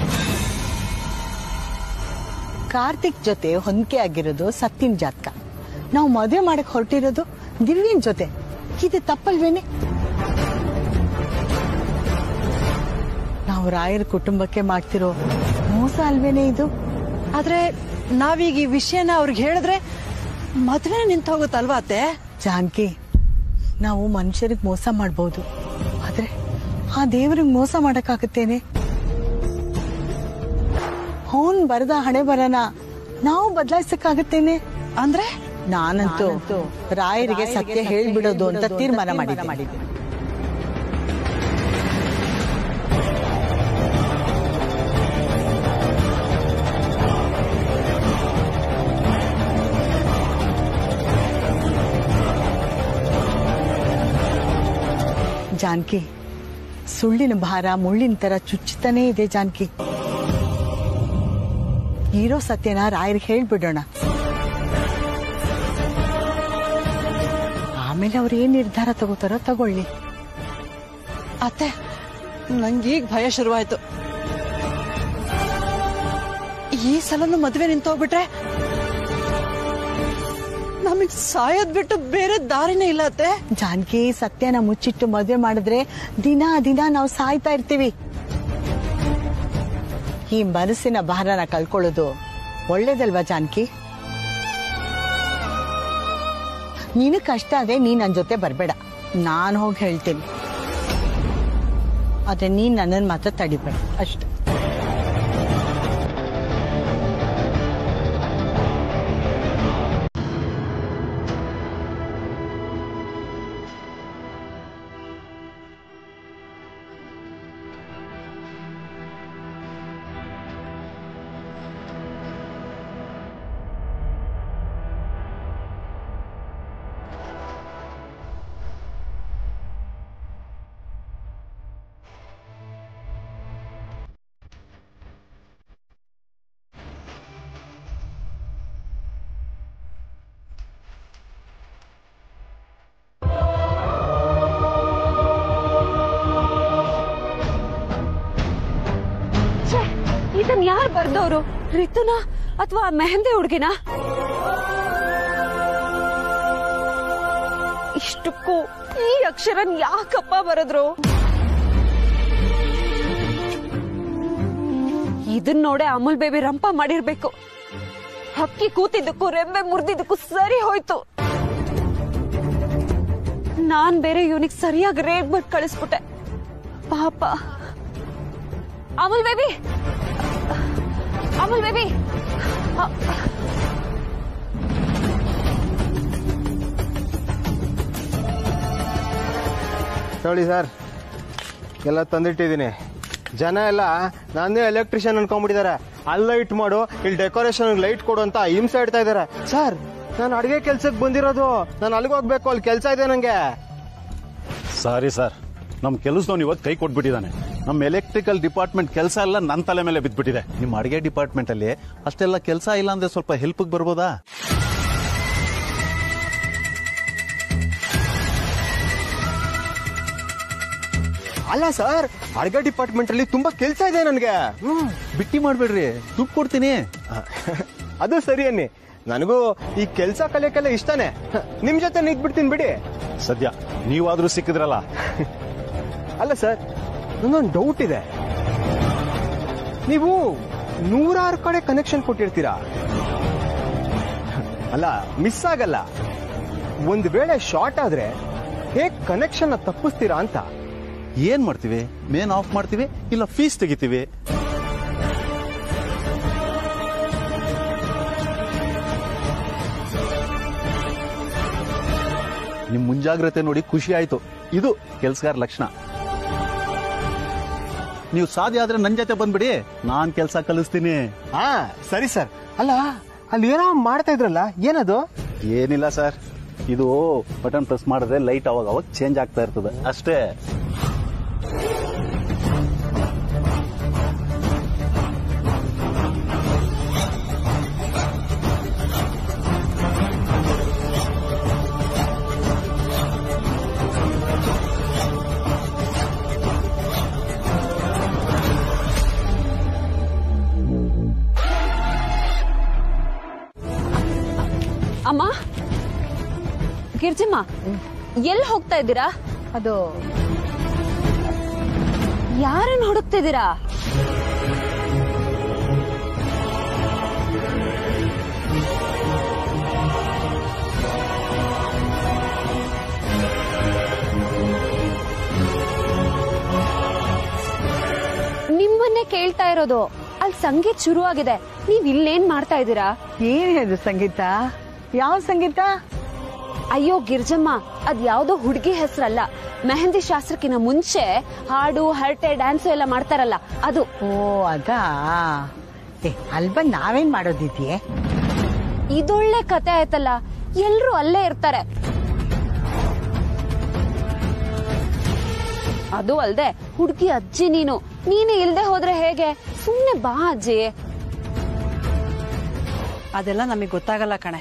ಕಾರ್ತಿಕ್ ಜೊತೆ ಹೊಂದಿಕೆ ಆಗಿರೋದು ಸತ್ತಿನ ಜಾತಕ ನಾವು ಮದುವೆ ಮಾಡಕ್ ಹೊರಟಿರೋದು ದಿವ್ಯನ್ ಜೊತೆ ಇದು ತಪ್ಪಲ್ವೇನೆ ನಾವು ರಾಯರ ಕುಟುಂಬಕ್ಕೆ ಮಾಡ್ತಿರೋ ಮೋಸ ಅಲ್ವೇನೆ ಇದು ಆದ್ರೆ ನಾವೀಗ ಈ ವಿಷಯನ ಅವ್ರಿಗೆ ಹೇಳಿದ್ರೆ ಮದ್ವೆ ನಿಂತ ಹೋಗುತ್ತಲ್ವಾ ಅತ್ತೆ ಜಾನಕಿ ನಾವು ಮನುಷ್ಯರಿಗೆ ಮೋಸ ಮಾಡ್ಬೋದು ಆದ್ರೆ ಆ ದೇವರಿಗೆ ಮೋಸ ಮಾಡಕ್ಕಾಗತ್ತೇನೆ ಅವನ್ ಬರದ ಹಣೆ ಬರನ ನಾವು ಬದಲಾಯಿಸಕ್ಕಾಗತ್ತೇನೆ ಅಂದ್ರೆ ನಾನಂತೂ ರಾಯರಿಗೆ ಸತ್ಯ ಹೇಳ್ಬಿಡೋದು ಅಂತ ತೀರ್ಮಾನ ಮಾಡಿದ್ದೆ ಜಾನಕಿ ಸುಳ್ಳಿನ ಭಾರ ಮುಳ್ಳಿನ ತರ ಚುಚ್ಚುತ್ತಾನೇ ಇದೆ ಜಾನಕಿ ಇರೋ ಸತ್ಯನ ರಾಯರಿಗೆ ಹೇಳ್ಬಿಡೋಣ ಆಮೇಲೆ ಅವ್ರು ಏನ್ ನಿರ್ಧಾರ ತಗೋತಾರೋ ತಗೊಳ್ಳಿ ಅತ್ತೆ ನಂಗೀಗ ಭಯ ಶುರುವಾಯ್ತು ಈ ಸಲನು ಮದ್ವೆ ನಿಂತೋಗ್ಬಿಟ್ರೆ ನಮಗ್ ಸಾಯೋದ್ ಬಿಟ್ಟು ಬೇರೆ ದಾರಿನೇ ಇಲ್ಲ ಅತ್ತೆ ಜಾನಕಿ ಸತ್ಯನ ಮುಚ್ಚಿಟ್ಟು ಮದ್ವೆ ಮಾಡಿದ್ರೆ ದಿನ ದಿನ ನಾವು ಸಾಯ್ತಾ ಇರ್ತೀವಿ ಈ ಮನಸ್ಸಿನ ಭಾರನ ಕಳ್ಕೊಳ್ಳೋದು ಒಳ್ಳೇದಲ್ವಾ ಜಾನಕಿ ನೀನು ಕಷ್ಟ ಅದೇ ನೀನ್ ನನ್ ಜೊತೆ ಬರ್ಬೇಡ ನಾನ್ ಹೋಗಿ ಹೇಳ್ತೀನಿ ಆದ್ರೆ ನೀನ್ ನನ್ನನ್ ಮಾತ್ರ ತಡಿಬೇಡ ಅಷ್ಟೆ ಇದನ್ ಯಾರು ಬರ್ದವ್ರು ರಿತುನ ಅಥವಾ ಮೆಹಂದಿ ಹುಡ್ಗಿನ ಇಷ್ಟಕ್ಕೂ ಈ ಅಕ್ಷರನ್ ಯಾಕಪ್ಪ ಬರದ್ರು ಇದನ್ ನೋಡೆ ಅಮೂಲ್ ಬೇಬಿ ರಂಪ ಮಾಡಿರ್ಬೇಕು ಹಕ್ಕಿ ಕೂತಿದ್ದಕ್ಕೂ ರೆಂಬೆ ಮುರಿದಿದ್ದಕ್ಕೂ ಸರಿ ಹೋಯ್ತು ನಾನ್ ಬೇರೆ ಇವನಿಗೆ ಸರಿಯಾಗಿ ರೇಟ್ ಬಿಟ್ಟು ಕಳಿಸ್ಬಿಟ್ಟೆ ಪಾಪ ಅಮೂಲ್ ಬೇಬಿ ಅಮೂಲ್ ಬೇಬಿ ನೋಡಿ ಸರ್ ಎಲ್ಲ ತಂದಿಟ್ಟಿದ್ದೀನಿ ಜನ ಎಲ್ಲ ನಾನೇ ಎಲೆಕ್ಟ್ರಿಷಿಯನ್ ಅನ್ಕೊಂಡ್ಬಿಟ್ಟಿದ್ದಾರೆ ಅಲ್ಲಿ ಲೈಟ್ ಮಾಡು ಇಲ್ಲಿ ಡೆಕೋರೇಷನ್ ಲೈಟ್ ಕೊಡು ಅಂತ ಹಿಂಸೆ ಇಡ್ತಾ ಇದ್ದಾರೆ ಸರ್ ನಾನು ಅಡಿಗೆ ಕೆಲ್ಸಕ್ಕೆ ಬಂದಿರೋದು ನಾನು ಅಲ್ಲಿಗೆ ಹೋಗ್ಬೇಕು ಅಲ್ಲಿ ಕೆಲಸ ಇದೆ ನಂಗೆ ಸಾರಿ ಸರ್ ನಮ್ಮ ಕೆಲಸದವನು ಇವತ್ತು ಕೈ ಕೊಟ್ಬಿಟ್ಟಿದ್ದಾನೆ ನಮ್ಮ ಎಲೆಕ್ಟ್ರಿಕಲ್ ಡಿಪಾರ್ಟ್ಮೆಂಟ್ ಕೆಲಸ ಎಲ್ಲ ನನ್ನ ತಲೆ ಮೇಲೆ ಬಿದ್ದ್ಬಿಟ್ಟಿದೆ ನಿಮ್ಮ ಅಡಿಗೆ ಡಿಪಾರ್ಟ್ಮೆಂಟ್ ಅಲ್ಲಿ ಅಷ್ಟೆಲ್ಲ ಕೆಲಸ ಇಲ್ಲ ಅಂದ್ರೆ ಸ್ವಲ್ಪ ಹೆಲ್ಪ್ ಬರ್ಬೋದಾ ಅಲ್ಲ ಸರ್ ಅಡಿಗೆ ಡಿಪಾರ್ಟ್ಮೆಂಟ್ ಅಲ್ಲಿ ತುಂಬಾ ಕೆಲಸ ಇದೆ ನನಗೆ ಬಿಟ್ಟಿ ಮಾಡ್ಬೇಡ್ರಿ ದುಡ್ಡು ಕೊಡ್ತೀನಿ ಅದು ಸರಿ ಅನ್ನಿ ನನಗೂ ಈ ಕೆಲಸ ಕಲಿಯಕ್ಕೆಲ್ಲ ಇಷ್ಟನೇ ನಿಮ್ ಜೊತೆ ನಿಂತ್ಬಿಡ್ತೀನಿ ಬಿಡಿ ಸದ್ಯ ನೀವಾದ್ರೂ ಸಿಕ್ಕಿದ್ರಲ್ಲ ಅಲ್ಲ ಸರ್ ನಂದೊಂದು ಡೌಟ್ ಇದೆ ನೀವು ನೂರಾರು ಕಡೆ ಕನೆಕ್ಷನ್ ಕೊಟ್ಟಿರ್ತೀರಾ ಅಲ್ಲ ಮಿಸ್ ಆಗಲ್ಲ ಒಂದ್ ವೇಳೆ ಶಾರ್ಟ್ ಆದ್ರೆ ಹೇಗ್ ಕನೆಕ್ಷನ್ ತಪ್ಪಿಸ್ತೀರಾ ಅಂತ ಏನ್ ಮಾಡ್ತೀವಿ ಮೇನ್ ಆಫ್ ಮಾಡ್ತೀವಿ ಇಲ್ಲ ಫೀಸ್ ತೆಗಿತೀವಿ ನಿಮ್ ಮುಂಜಾಗ್ರತೆ ನೋಡಿ ಖುಷಿ ಆಯ್ತು ಇದು ಕೆಲ್ಸಗಾರ ಲಕ್ಷಣ ನೀವು ಸಾಧ್ಯ ಆದ್ರೆ ನನ್ ಜೊತೆ ಬಂದ್ಬಿಡಿ ನಾನ್ ಕೆಲ್ಸ ಕಲಿಸ್ತೀನಿ ಹಾ ಸರಿ ಸರ್ ಅಲ್ಲ ಅಲ್ಲಿ ಏನೋ ಮಾಡ್ತಾ ಇದ್ರಲ್ಲ ಏನದು ಏನಿಲ್ಲ ಸರ್ ಇದು ಬಟನ್ ಪ್ರೆಸ್ ಮಾಡಿದ್ರೆ ಲೈಟ್ ಅವಾಗ ಅವಾಗ ಚೇಂಜ್ ಆಗ್ತಾ ಇರ್ತದೆ ಅಷ್ಟೇ ಅಮ್ಮ ಗಿರ್ಜಮ್ಮ ಎಲ್ಲಿ ಹೋಗ್ತಾ ಇದ್ದೀರಾ ಅದು ಯಾರನ್ನ ಹುಡುಕ್ತಿದ್ದೀರಾ ನಿಮ್ಮನ್ನೇ ಕೇಳ್ತಾ ಇರೋದು ಅಲ್ಲಿ ಸಂಗೀತ ಶುರುವಾಗಿದೆ ನೀವ್ ಇಲ್ಲೇನ್ ಮಾಡ್ತಾ ಇದ್ದೀರಾ ಏನಿದೆ ಸಂಗೀತ ಯಾವ ಸಂಗೀತ ಅಯ್ಯೋ ಗಿರ್ಜಮ್ಮ ಅದ್ ಯಾವ್ದೋ ಹುಡುಗಿ ಹೆಸರಲ್ಲ ಮೆಹಂದಿ ಶಾಸ್ತ್ರಕ್ಕಿಂತ ಮುಂಚೆ ಹಾಡು ಹರಟೆ ಡ್ಯಾನ್ಸು ಎಲ್ಲ ಮಾಡ್ತಾರಲ್ಲ ಅದು ಓ ಅದಾ ಏ ಅಲ್ಲಿ ಬಂದ್ ನಾವೇನ್ ಮಾಡೋದಿದ್ಯೆ ಇದೊಳ್ಳೆ ಕತೆ ಆಯ್ತಲ್ಲ ಎಲ್ರೂ ಅಲ್ಲೇ ಇರ್ತಾರೆ ಅದು ಅಲ್ದೆ ಹುಡುಗಿ ಅಜ್ಜಿ ನೀನು ನೀನು ಇಲ್ದೆ ಹೋದ್ರೆ ಹೇಗೆ ಸುಮ್ನೆ ಬಾ ಅಜ್ಜಿ ಅದೆಲ್ಲ ನಮಗೆ ಗೊತ್ತಾಗಲ್ಲ ಕಣೆ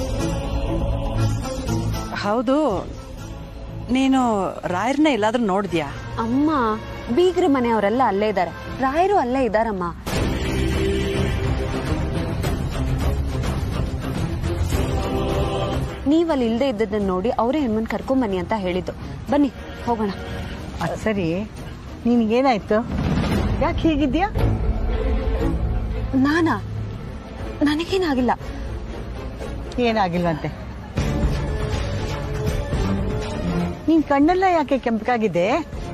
ಹೌದು ನೀನು ರಾಯರ್ನ ಎಲ್ಲಾದ್ರೂ ನೋಡಿದ್ಯಾ ಅಮ್ಮ ಬೀಗ್ರ ಮನೆಯವರೆಲ್ಲ ಅಲ್ಲೇ ಇದ್ದಾರೆ ರಾಯರು ಅಲ್ಲೇ ಇದಾರಮ್ಮ ನೀವಲ್ಲಿ ಇಲ್ದೇ ಇದ್ದದನ್ನ ನೋಡಿ ಅವರೇ ಹೆಮ್ಮನ್ ಕರ್ಕೊಂಬನ್ನಿ ಅಂತ ಹೇಳಿದ್ದು ಬನ್ನಿ ಹೋಗೋಣ ಅದ್ ಸರಿ ನಿನ್ಗೇನಾಯ್ತು ಯಾಕೆ ಹೀಗಿದ್ಯಾ ನಾನಾ ನನಗೇನಾಗಿಲ್ಲ ಏನಾಗಿಲ್ವಂತೆ ನಿನ್ ಕಣ್ಣೆಲ್ಲ ಯಾಕೆ ಕೆಂಪಗಾಗಿದೆ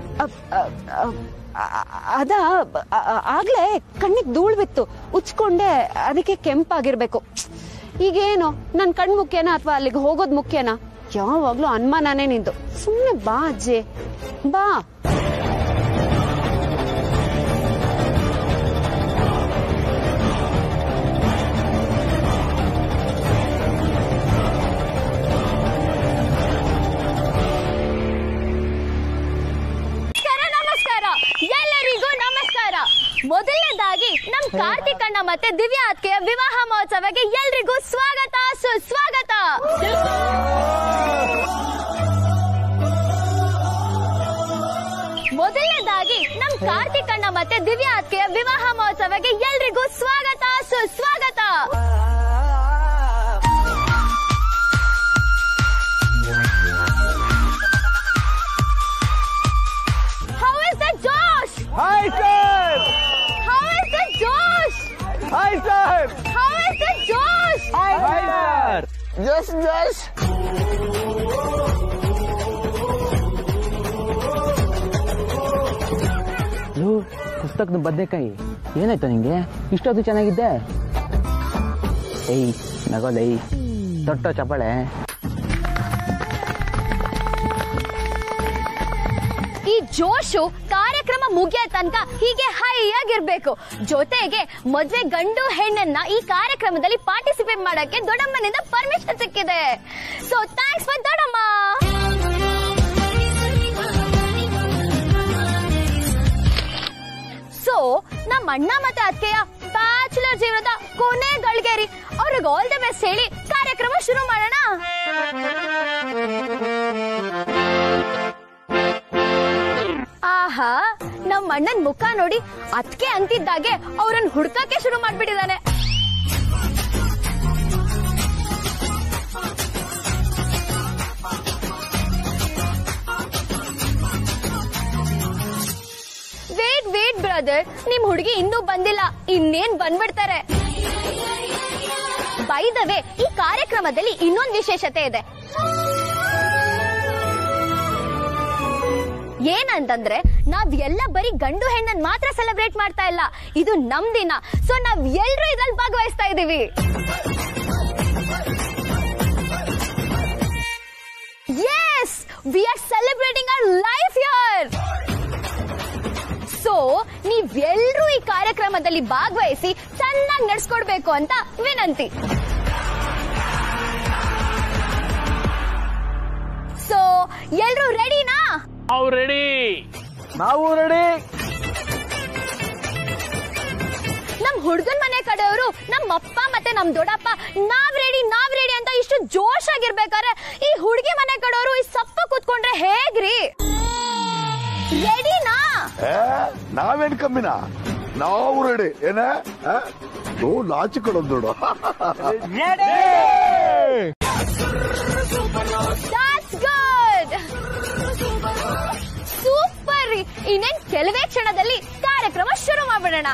ಅದ ಅ- ಅ- ಆಗ್ಲೇ ಕಣ್ಣಿಗೆ ಧೂಳ್ ಬಿತ್ತು ಉಚ್ಕೊಂಡೆ ಅದಕ್ಕೆ ಕೆಂಪಾಗಿರ್ಬೇಕು ಈಗೇನು ನನ್ ಕಣ್ ಮುಖ್ಯನಾ ಅಥವಾ ಅಲ್ಲಿಗೆ ಹೋಗೋದ್ ಮುಖ್ಯನಾ ಯಾವಾಗ್ಲೂ ಅನುಮಾನನೇ ನಿಂದು ಸುಮ್ನೆ ಬಾ ಅಜ್ಜಿ ಬಾ ನಮಸ್ಕಾರ ನಮಸ್ಕಾರ ಎಲ್ಲರಿಗೂ ನಮಸ್ಕಾರ ಮೊದಲನೇದಾಗಿ ನಮ್ ಕಾರ್ತಿಕ್ ಅಣ್ಣ ಮತ್ತೆ ದಿವ್ಯಾ ಅತ್ಕೆಯ ವಿವಾಹ ಮಹೋತ್ಸವಕ್ಕೆ ಎಲ್ರಿಗೂ ಸ್ವಾಗತ ಸುಸ್ವಾಗತ ಮೊದಲನೇದಾಗಿ ನಮ್ ಕಾರ್ತಿಕ್ ಅಣ್ಣ ಮತ್ತೆ ದಿವ್ಯಾ ಅತ್ಕೆಯ ವಿವಾಹ ಮಹೋತ್ಸವಕ್ಕೆ ಎಲ್ರಿಗೂ ಸ್ವಾಗತ ಸುಸ್ವಾಗತ How is the Josh? Hi, sir! How is the Josh? Hi, sir! How is the Josh? Hi, sir! Just, just. ಲೋ ಪುಸ್ತಕದ ಬದನೆಕಾಯಿ ಏನಾಯ್ತು ನಿಂಗೆ ಇಷ್ಟೊತ್ತು ಚೆನ್ನಾಗಿದ್ದೆ ಏಯ್ ನಗೋದೈ ದೊಡ್ಡ ಚಪ್ಪಾಳೆ ಈ ಜೋಶು ಕಾರ್ಯಕ್ರಮ ಮುಗಿಯೋ ತನಕ ಹೀಗೆ ಹೈ ಆಗಿರ್ಬೇಕು ಜೊತೆಗೆ ಮದ್ವೆ ಗಂಡು ಹೆಣ್ಣನ್ನ ಈ ಕಾರ್ಯಕ್ರಮದಲ್ಲಿ ಪಾರ್ಟಿಸಿಪೇಟ್ ಮಾಡಕ್ಕೆ ದೊಡ್ಡಮ್ಮನಿಂದ ಪರ್ಮಿಷನ್ ಸಿಕ್ಕಿದೆ ಸೊ ಥ್ಯಾಂಕ್ಸ್ ಫಾರ್ ದೊಡ್ಡಮ್ಮ ಸೊ ನಮ್ಮ ಅಣ್ಣ ಮತ್ತೆ ಅತ್ತೆಯ ಬ್ಯಾಚುಲರ್ ಜೀವನದ ಕೊನೆ ಗಳಿಗೆರಿ ಅವ್ರಿಗೆ ಆಲ್ ದ ಬೆಸ್ಟ್ ಹೇಳಿ ಕಾರ್ಯಕ್ರಮ ಶುರು ಮಾಡೋಣ ಆಹಾ ನಮ್ಮ ಅಣ್ಣನ್ ಮುಖ ನೋಡಿ ಅದ್ಕೆ ಅಂತಿದ್ದಾಗೆ ಅವ್ರನ್ನ ಹುಡ್ಕಕ್ಕೆ ಶುರು ಮಾಡ್ಬಿಟ್ಟಿದಾನೆ ವೇಟ್ ವೇಟ್ ಬ್ರದರ್ ನಿಮ್ ಹುಡುಗಿ ಇನ್ನೂ ಬಂದಿಲ್ಲ ಇನ್ನೇನ್ ಬಂದ್ಬಿಡ್ತಾರೆ ಬೈ ದ ವೇ ಈ ಕಾರ್ಯಕ್ರಮದಲ್ಲಿ ಇನ್ನೊಂದು ವಿಶೇಷತೆ ಇದೆ ಏನಂತಂದ್ರೆ ನಾವ್ ಎಲ್ಲ ಬರೀ ಗಂಡು ಹೆಣ್ಣನ್ ಮಾತ್ರ ಸೆಲೆಬ್ರೇಟ್ ಮಾಡ್ತಾ ಇಲ್ಲ ಇದು ನಮ್ ದಿನ ಸೊ ನಾವ್ ಎಲ್ರು ಇದ್ರಲ್ಲಿ ಭಾಗವಹಿಸ್ತಾ ಇದೀವಿ yes we are celebrating our life year so ನೀವ್ ಎಲ್ರೂ ಈ ಕಾರ್ಯಕ್ರಮದಲ್ಲಿ ಭಾಗವಹಿಸಿ ಚೆನ್ನಾಗಿ ನಡ್ಸ್ಕೊಡ್ಬೇಕು ಅಂತ ವಿನಂತಿ ಸೊ ಎಲ್ರು ರೆಡಿನಾ ಅವ್ ರೆಡಿ ನಾವು ರೆಡಿ ನಮ್ ಹುಡ್ಗನ್ ಮನೆ ಕಡೆಯವರು ನಮ್ಮ ಅಪ್ಪ ಮತ್ತೆ ನಮ್ ದೊಡ್ಡಪ್ಪ ನಾವ್ ರೆಡಿ ನಾವ್ ರೆಡಿ ಅಂತ ಇಷ್ಟು ಜೋಶ್ ಆಗಿರ್ಬೇಕಾದ್ರೆ ಈ ಹುಡುಗಿ ಮನೆ ಕಡೆಯವರು ಈ ಸಪ್ಪ ಕೂತ್ಕೊಂಡ್ರೆ ಹೇಗ್ರಿ ರೆಡಿನಾ ಏ, ನಾವೇನ್ ಕಮ್ಮಿನ ನಾವು ರೆಡಿ ಏನ ಆ? ಓ ನಾಚಿಕೊಳ್ಳೋದು ನೋಡು ದಟ್ಸ್ ಗುಡ್ ಸೂಪರ್ ರೀ ಇನ್ನೇನ್ ಕೆಲವೇ ಕ್ಷಣದಲ್ಲಿ ಕಾರ್ಯಕ್ರಮ ಶುರು ಮಾಡ್ಬಿಡೋಣ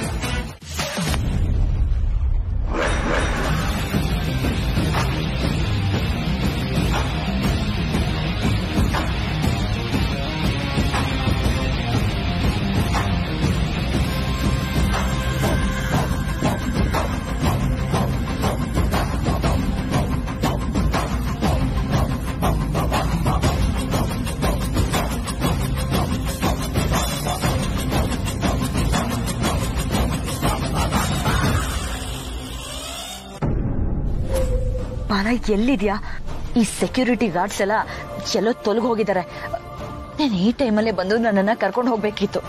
ಬಾಲ ಎಲ್ಲಿದ್ಯಾ ಈ ಸೆಕ್ಯೂರಿಟಿ ಗಾರ್ಡ್ಸ್ ಎಲ್ಲ ಎಲ್ಲೋ ತೊಲಗಿ ಹೋಗಿದ್ದಾರೆ ನಾನು ಈ ಟೈಮಲ್ಲೇ ಬಂದು ನನ್ನನ್ನ ಕರ್ಕೊಂಡು ಹೋಗ್ಬೇಕಿತ್ತು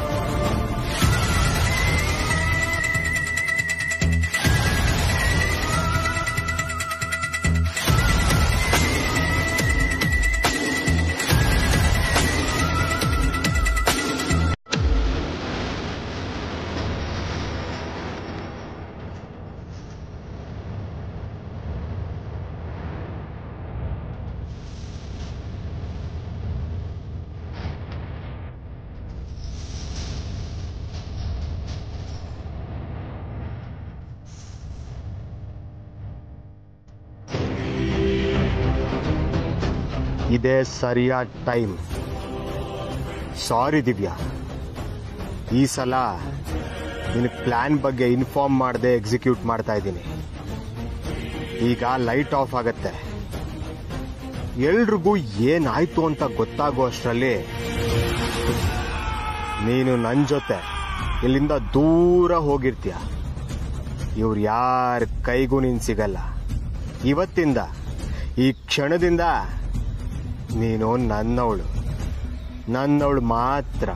ಇದೇ ಸರಿಯಾದ ಟೈಮ್ ಸಾರಿ ದಿವ್ಯಾ ಈ ಸಲ ನಿನಗೆ ಪ್ಲಾನ್ ಬಗ್ಗೆ ಇನ್ಫಾರ್ಮ್ ಮಾಡದೆ ಎಕ್ಸಿಕ್ಯೂಟ್ ಮಾಡ್ತಾ ಇದ್ದೀನಿ ಈಗ ಲೈಟ್ ಆಫ್ ಆಗತ್ತೆ ಎಲ್ರಿಗೂ ಏನಾಯ್ತು ಅಂತ ಗೊತ್ತಾಗೋ ಅಷ್ಟರಲ್ಲಿ ನೀನು ನನ್ನ ಜೊತೆ ಇಲ್ಲಿಂದ ದೂರ ಹೋಗಿರ್ತೀಯ ಇವ್ರು ಯಾರ ಕೈಗೂ ನೀನು ಸಿಗಲ್ಲ ಇವತ್ತಿಂದ ಈ ಕ್ಷಣದಿಂದ ನೀನು ನನ್ನವಳು ನನ್ನವಳು ಮಾತ್ರ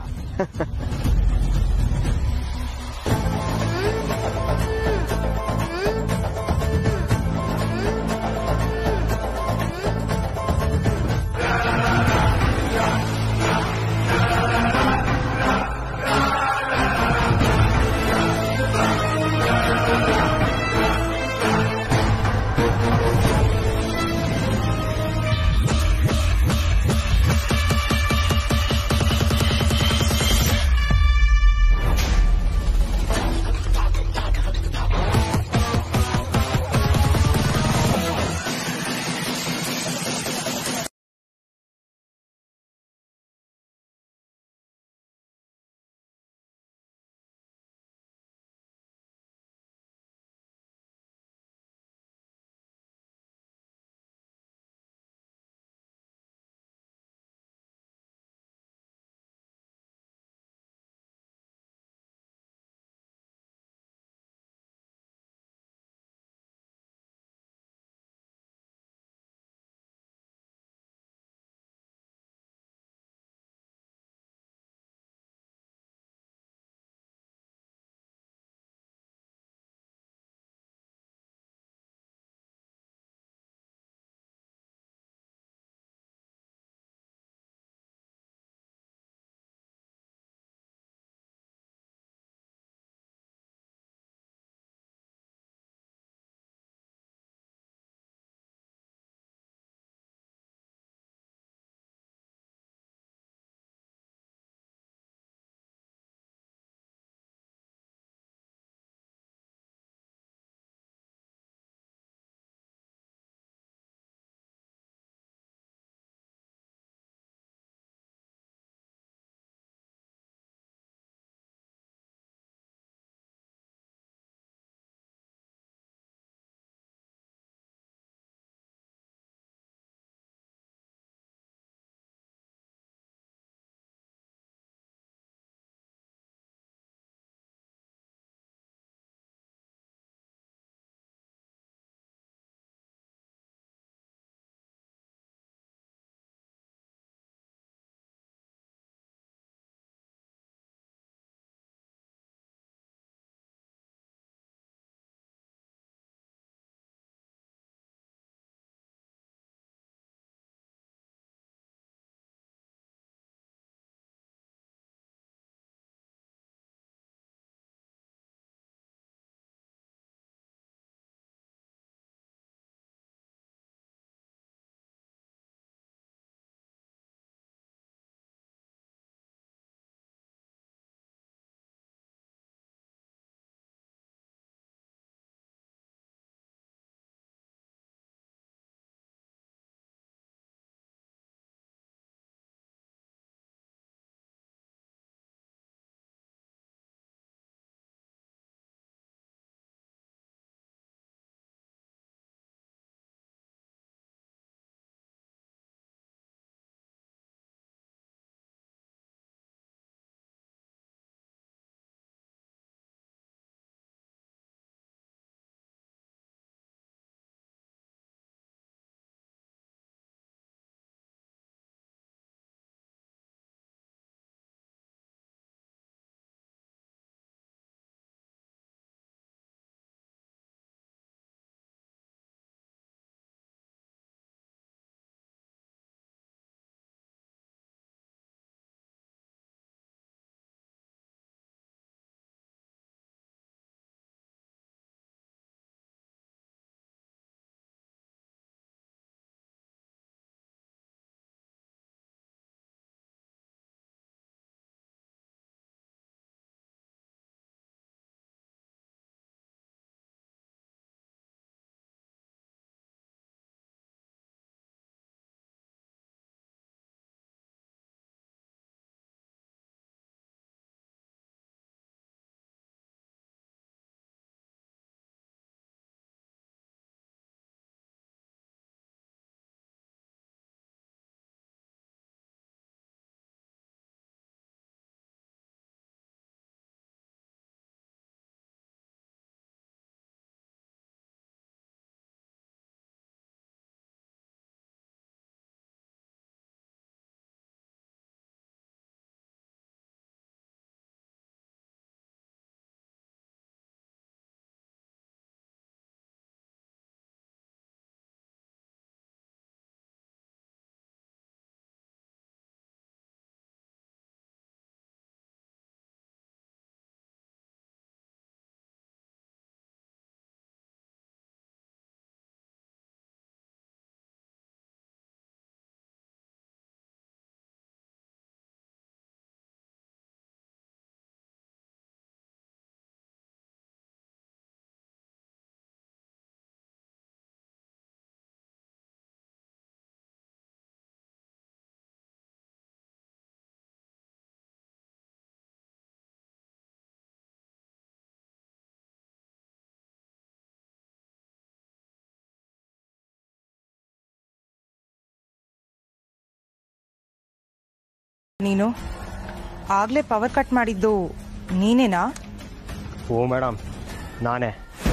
ನೀನು ಆಗ್ಲೇ ಪವರ್ ಕಟ್ ಮಾಡಿದ್ದು ನೀನೇನಾ ಓ ಮೇಡಮ್ ನಾನೇ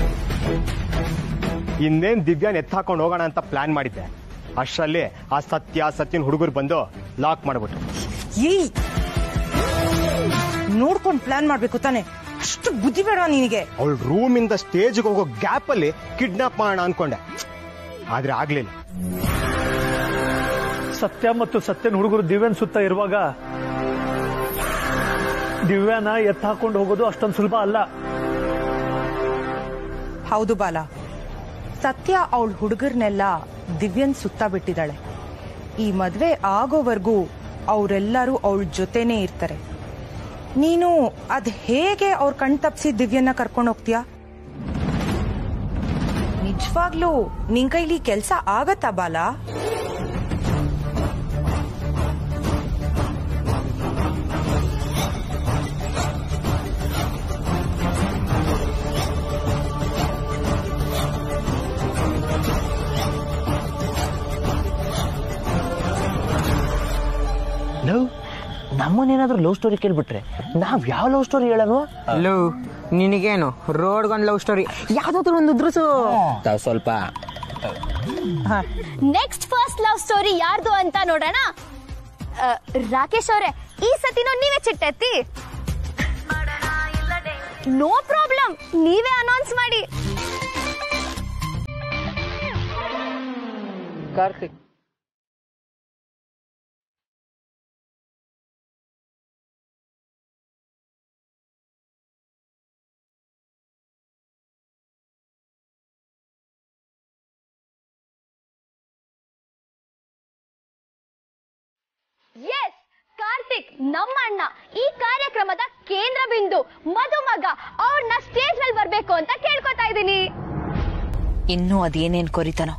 ಇನ್ನೇನ್ ದಿವ್ಯಾನ್ ಎತ್ತಾಕೊಂಡು ಹೋಗೋಣ ಅಂತ ಪ್ಲಾನ್ ಮಾಡಿದ್ದೆ ಅಷ್ಟರಲ್ಲಿ ಆ ಸತ್ಯ ಸತ್ಯನ್ ಹುಡುಗರು ಬಂದು ಲಾಕ್ ಮಾಡ್ಬಿಟ್ರು ಏಯ್ ನೋಡ್ಕೊಂಡು ಪ್ಲಾನ್ ಮಾಡ್ಬೇಕು ತಾನೆ ಅಷ್ಟು ಬುದ್ಧಿ ಬೇಡ ನಿನಗೆ ಅವಳು ರೂಮಿಂದ ಸ್ಟೇಜ್ಗೆ ಹೋಗೋ ಗ್ಯಾಪ್ ಅಲ್ಲಿ ಕಿಡ್ನಾಪ್ ಮಾಡೋಣ ಅನ್ಕೊಂಡೆ ಆದ್ರೆ ಆಗ್ಲಿಲ್ಲ ಸತ್ಯ ಮತ್ತು ಸತ್ಯನ ಹುಡುಗರು ದಿವ್ಯನ್ ಸುತ್ತ ಇರುವಾಗ ದಿವ್ಯಾನ ಎತ್ತಾಕೊಂಡು ಹೋಗೋದು ಅಷ್ಟೊಂದು ಸುಲಭ ಅಲ್ಲ ಹೌದು ಬಾಲ ಸತ್ಯ ಅವಳ ಹುಡುಗರ್ನೆಲ್ಲ ದಿವ್ಯನ್ ಸುತ್ತ ಬಿಟ್ಟಿದ್ದಾಳೆ ಈ ಮದ್ವೆ ಆಗೋವರೆಗೂ ಅವರೆಲ್ಲರೂ ಅವಳ ಜೊತೆನೇ ಇರ್ತಾರೆ ನೀನು ಅದ್ ಹೇಗೆ ಅವ್ರ ಕಣ್ ತಪ್ಸಿ ದಿವ್ಯನ್ನ ಕರ್ಕೊಂಡು ಹೋಗ್ತೀಯಾ ನಿಜವಾಗ್ಲೂ ನಿನ್ ಕೈಲಿ ಕೆಲ್ಸ ಆಗತ್ತಾ ಬಾಲ ಲವ್ ನಮ್ಮನ್ನೇನಾದ್ರೂ ಲವ್ ಸ್ಟೋರಿ ಕೇಳ್ಬಿಟ್ರೆ ನಾವ್ ಯಾವ ಲವ್ ಸ್ಟೋರಿ ಹೇಳಲ್ವಾ ಲವ್ ನಿನಗೇನು ರೋಡ್ಗೊಂದು ಲವ್ ಸ್ಟೋರಿ ಯಾವ್ದಾದ್ರು ಒಂದು ಉದ್ರಸು ತಾವ್ ಸ್ವಲ್ಪ ನೆಕ್ಸ್ಟ್ ಫಸ್ಟ್ ಲವ್ ಸ್ಟೋರಿ ಯಾರ್ದು ಅಂತ ನೋಡೋಣ ಆ, ರಾಕೇಶ್ ಅವರೇ ಈ ಸತಿನೂ ನೀವೇ ಚಿಟ್ಟೆತ್ತಿ ನೋ ಪ್ರಾಬ್ಲಮ್ ನೀವೇ ಅನೌನ್ಸ್ ಮಾಡಿ ಕಾರ್ತಿಕ್ ಎಸ್ ಕಾರ್ತಿಕ್ ನಮ್ಮ ಅಣ್ಣ ಈ ಕಾರ್ಯಕ್ರಮದ ಕೇಂದ್ರ ಬಿಂದು ಮದುಮಗ ಅವ್ರನ್ನ ಸ್ಟೇಜ್ ಮೇಲೆ ಬರ್ಬೇಕು ಅಂತ ಕೇಳ್ಕೊತಾ ಇದ್ದೀನಿ ಇನ್ನೂ ಅದೇನೇನ್ ಕೊರಿತಾನೋ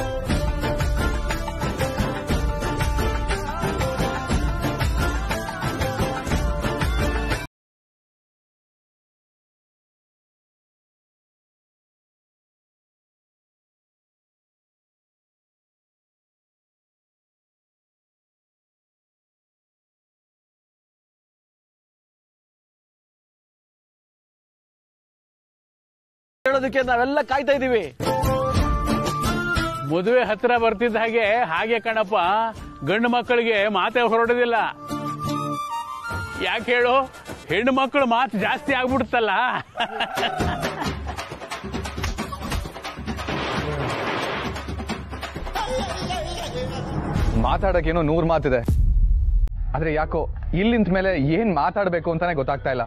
ಹೇಳೋದಕ್ಕೆ ನಾವೆಲ್ಲ ಕಾಯ್ತಾ ಇದೀವಿ ಮದುವೆ ಹತ್ರ ಬರ್ತಿದ್ದ ಹಾಗೆ ಹಾಗೆ ಕಣಪ್ಪ ಗಂಡು ಮಕ್ಕಳಿಗೆ ಮಾತೇ ಹೊರಡೋದಿಲ್ಲ ಯಾಕೆ ಹೇಳು ಹೆಣ್ಣು ಮಕ್ಕಳು ಮಾತು ಜಾಸ್ತಿ ಆಗ್ಬಿಡುತ್ತಲ್ಲ ಮಾತಾಡಕ್ಕೇನೋ ನೂರ್ ಮಾತಿದೆ ಆದ್ರೆ ಯಾಕೋ ಇಲ್ಲಿಂದ ಮೇಲೆ ಏನ್ ಮಾತಾಡ್ಬೇಕು ಅಂತಾನೆ ಗೊತ್ತಾಗ್ತಾ ಇಲ್ಲ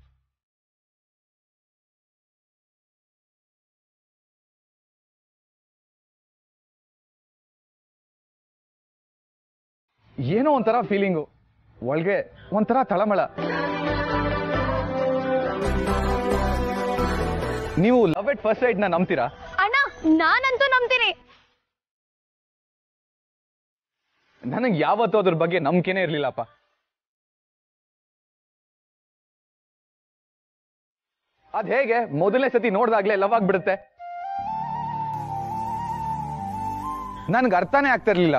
ಏನೋ ಒಂಥರ ಫೀಲಿಂಗು ಒಳಗೆ ಒಂಥರ ತಳಮಳ ನೀವು ಲವ್ ಎಟ್ ಫಸ್ಟ್ ಸೈಟ್ ನ ನಂಬ್ತೀರಾ ಅಣ್ಣ ನಾನಂತೂ ನಂಬ್ತೀನಿ ನನಗೆ ಯಾವತ್ತೂ ಅದ್ರ ಬಗ್ಗೆ ನಂಬಿಕೆನೇ ಇರ್ಲಿಲ್ಲಪ್ಪ ಅದ್ ಹೇಗೆ ಮೊದಲನೇ ಸತಿ ನೋಡ್ದಾಗ್ಲೇ ಲವ್ ಆಗ್ಬಿಡುತ್ತೆ ನನ್ಗೆ ಅರ್ಥನೇ ಆಗ್ತಾ ಇರ್ಲಿಲ್ಲ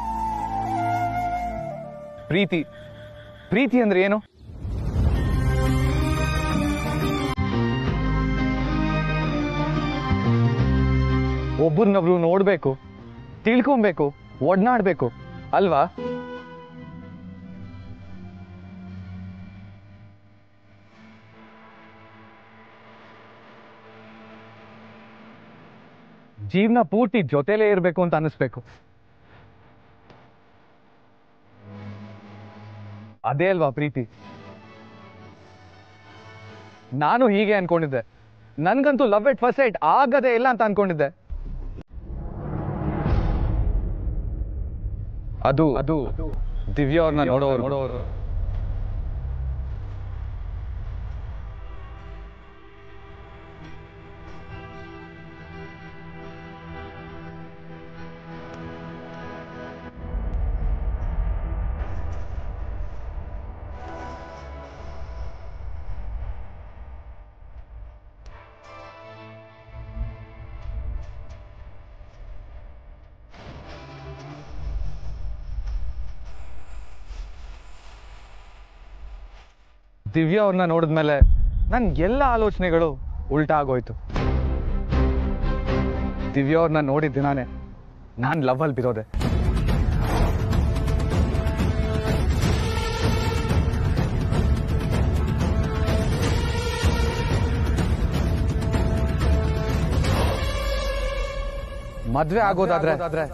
ಪ್ರೀತಿ ಪ್ರೀತಿ ಅಂದ್ರೆ ಏನು ಒಬ್ಬರನ್ನೊಬ್ರು ನೋಡ್ಬೇಕು ತಿಳ್ಕೊಬೇಕು ಒಡ್ನಾಡ್ಬೇಕು ಅಲ್ವಾ ಜೀವನ ಪೂರ್ತಿ ಜೊತೆಲೇ ಇರಬೇಕು ಅಂತ ಅನಿಸ್ಬೇಕು ಅದೇ ಅಲ್ವಾ ಪ್ರೀತಿ ನಾನು ಹೀಗೆ ಅನ್ಕೊಂಡಿದ್ದೆ ನನ್ಗಂತೂ ಲವ್ ಎಟ್ ಫಸ್ಟ್ ಸೈಟ್ ಆಗದೇ ಇಲ್ಲ ಅಂತ ಅನ್ಕೊಂಡಿದ್ದೆ ಅದು ಅದು ದಿವ್ಯಾ ಅವ್ರನ್ನ ನೋಡೋರು ನೋಡೋರು ದಿವ್ಯಾ ಅವ್ರನ್ನ ನೋಡಿದ್ಮೇಲೆ ನನ್ ಎಲ್ಲ ಆಲೋಚನೆಗಳು ಉಲ್ಟಾ ಆಗೋಯ್ತು ದಿವ್ಯಾ ಅವ್ರನ್ನ ನೋಡಿದ ದಿನಾನೇ ನಾನ್ ಲವ್ ಅಲ್ಲಿ ಬಿರೋದೆ ಮದ್ವೆ ಆಗೋದಾದ್ರೆ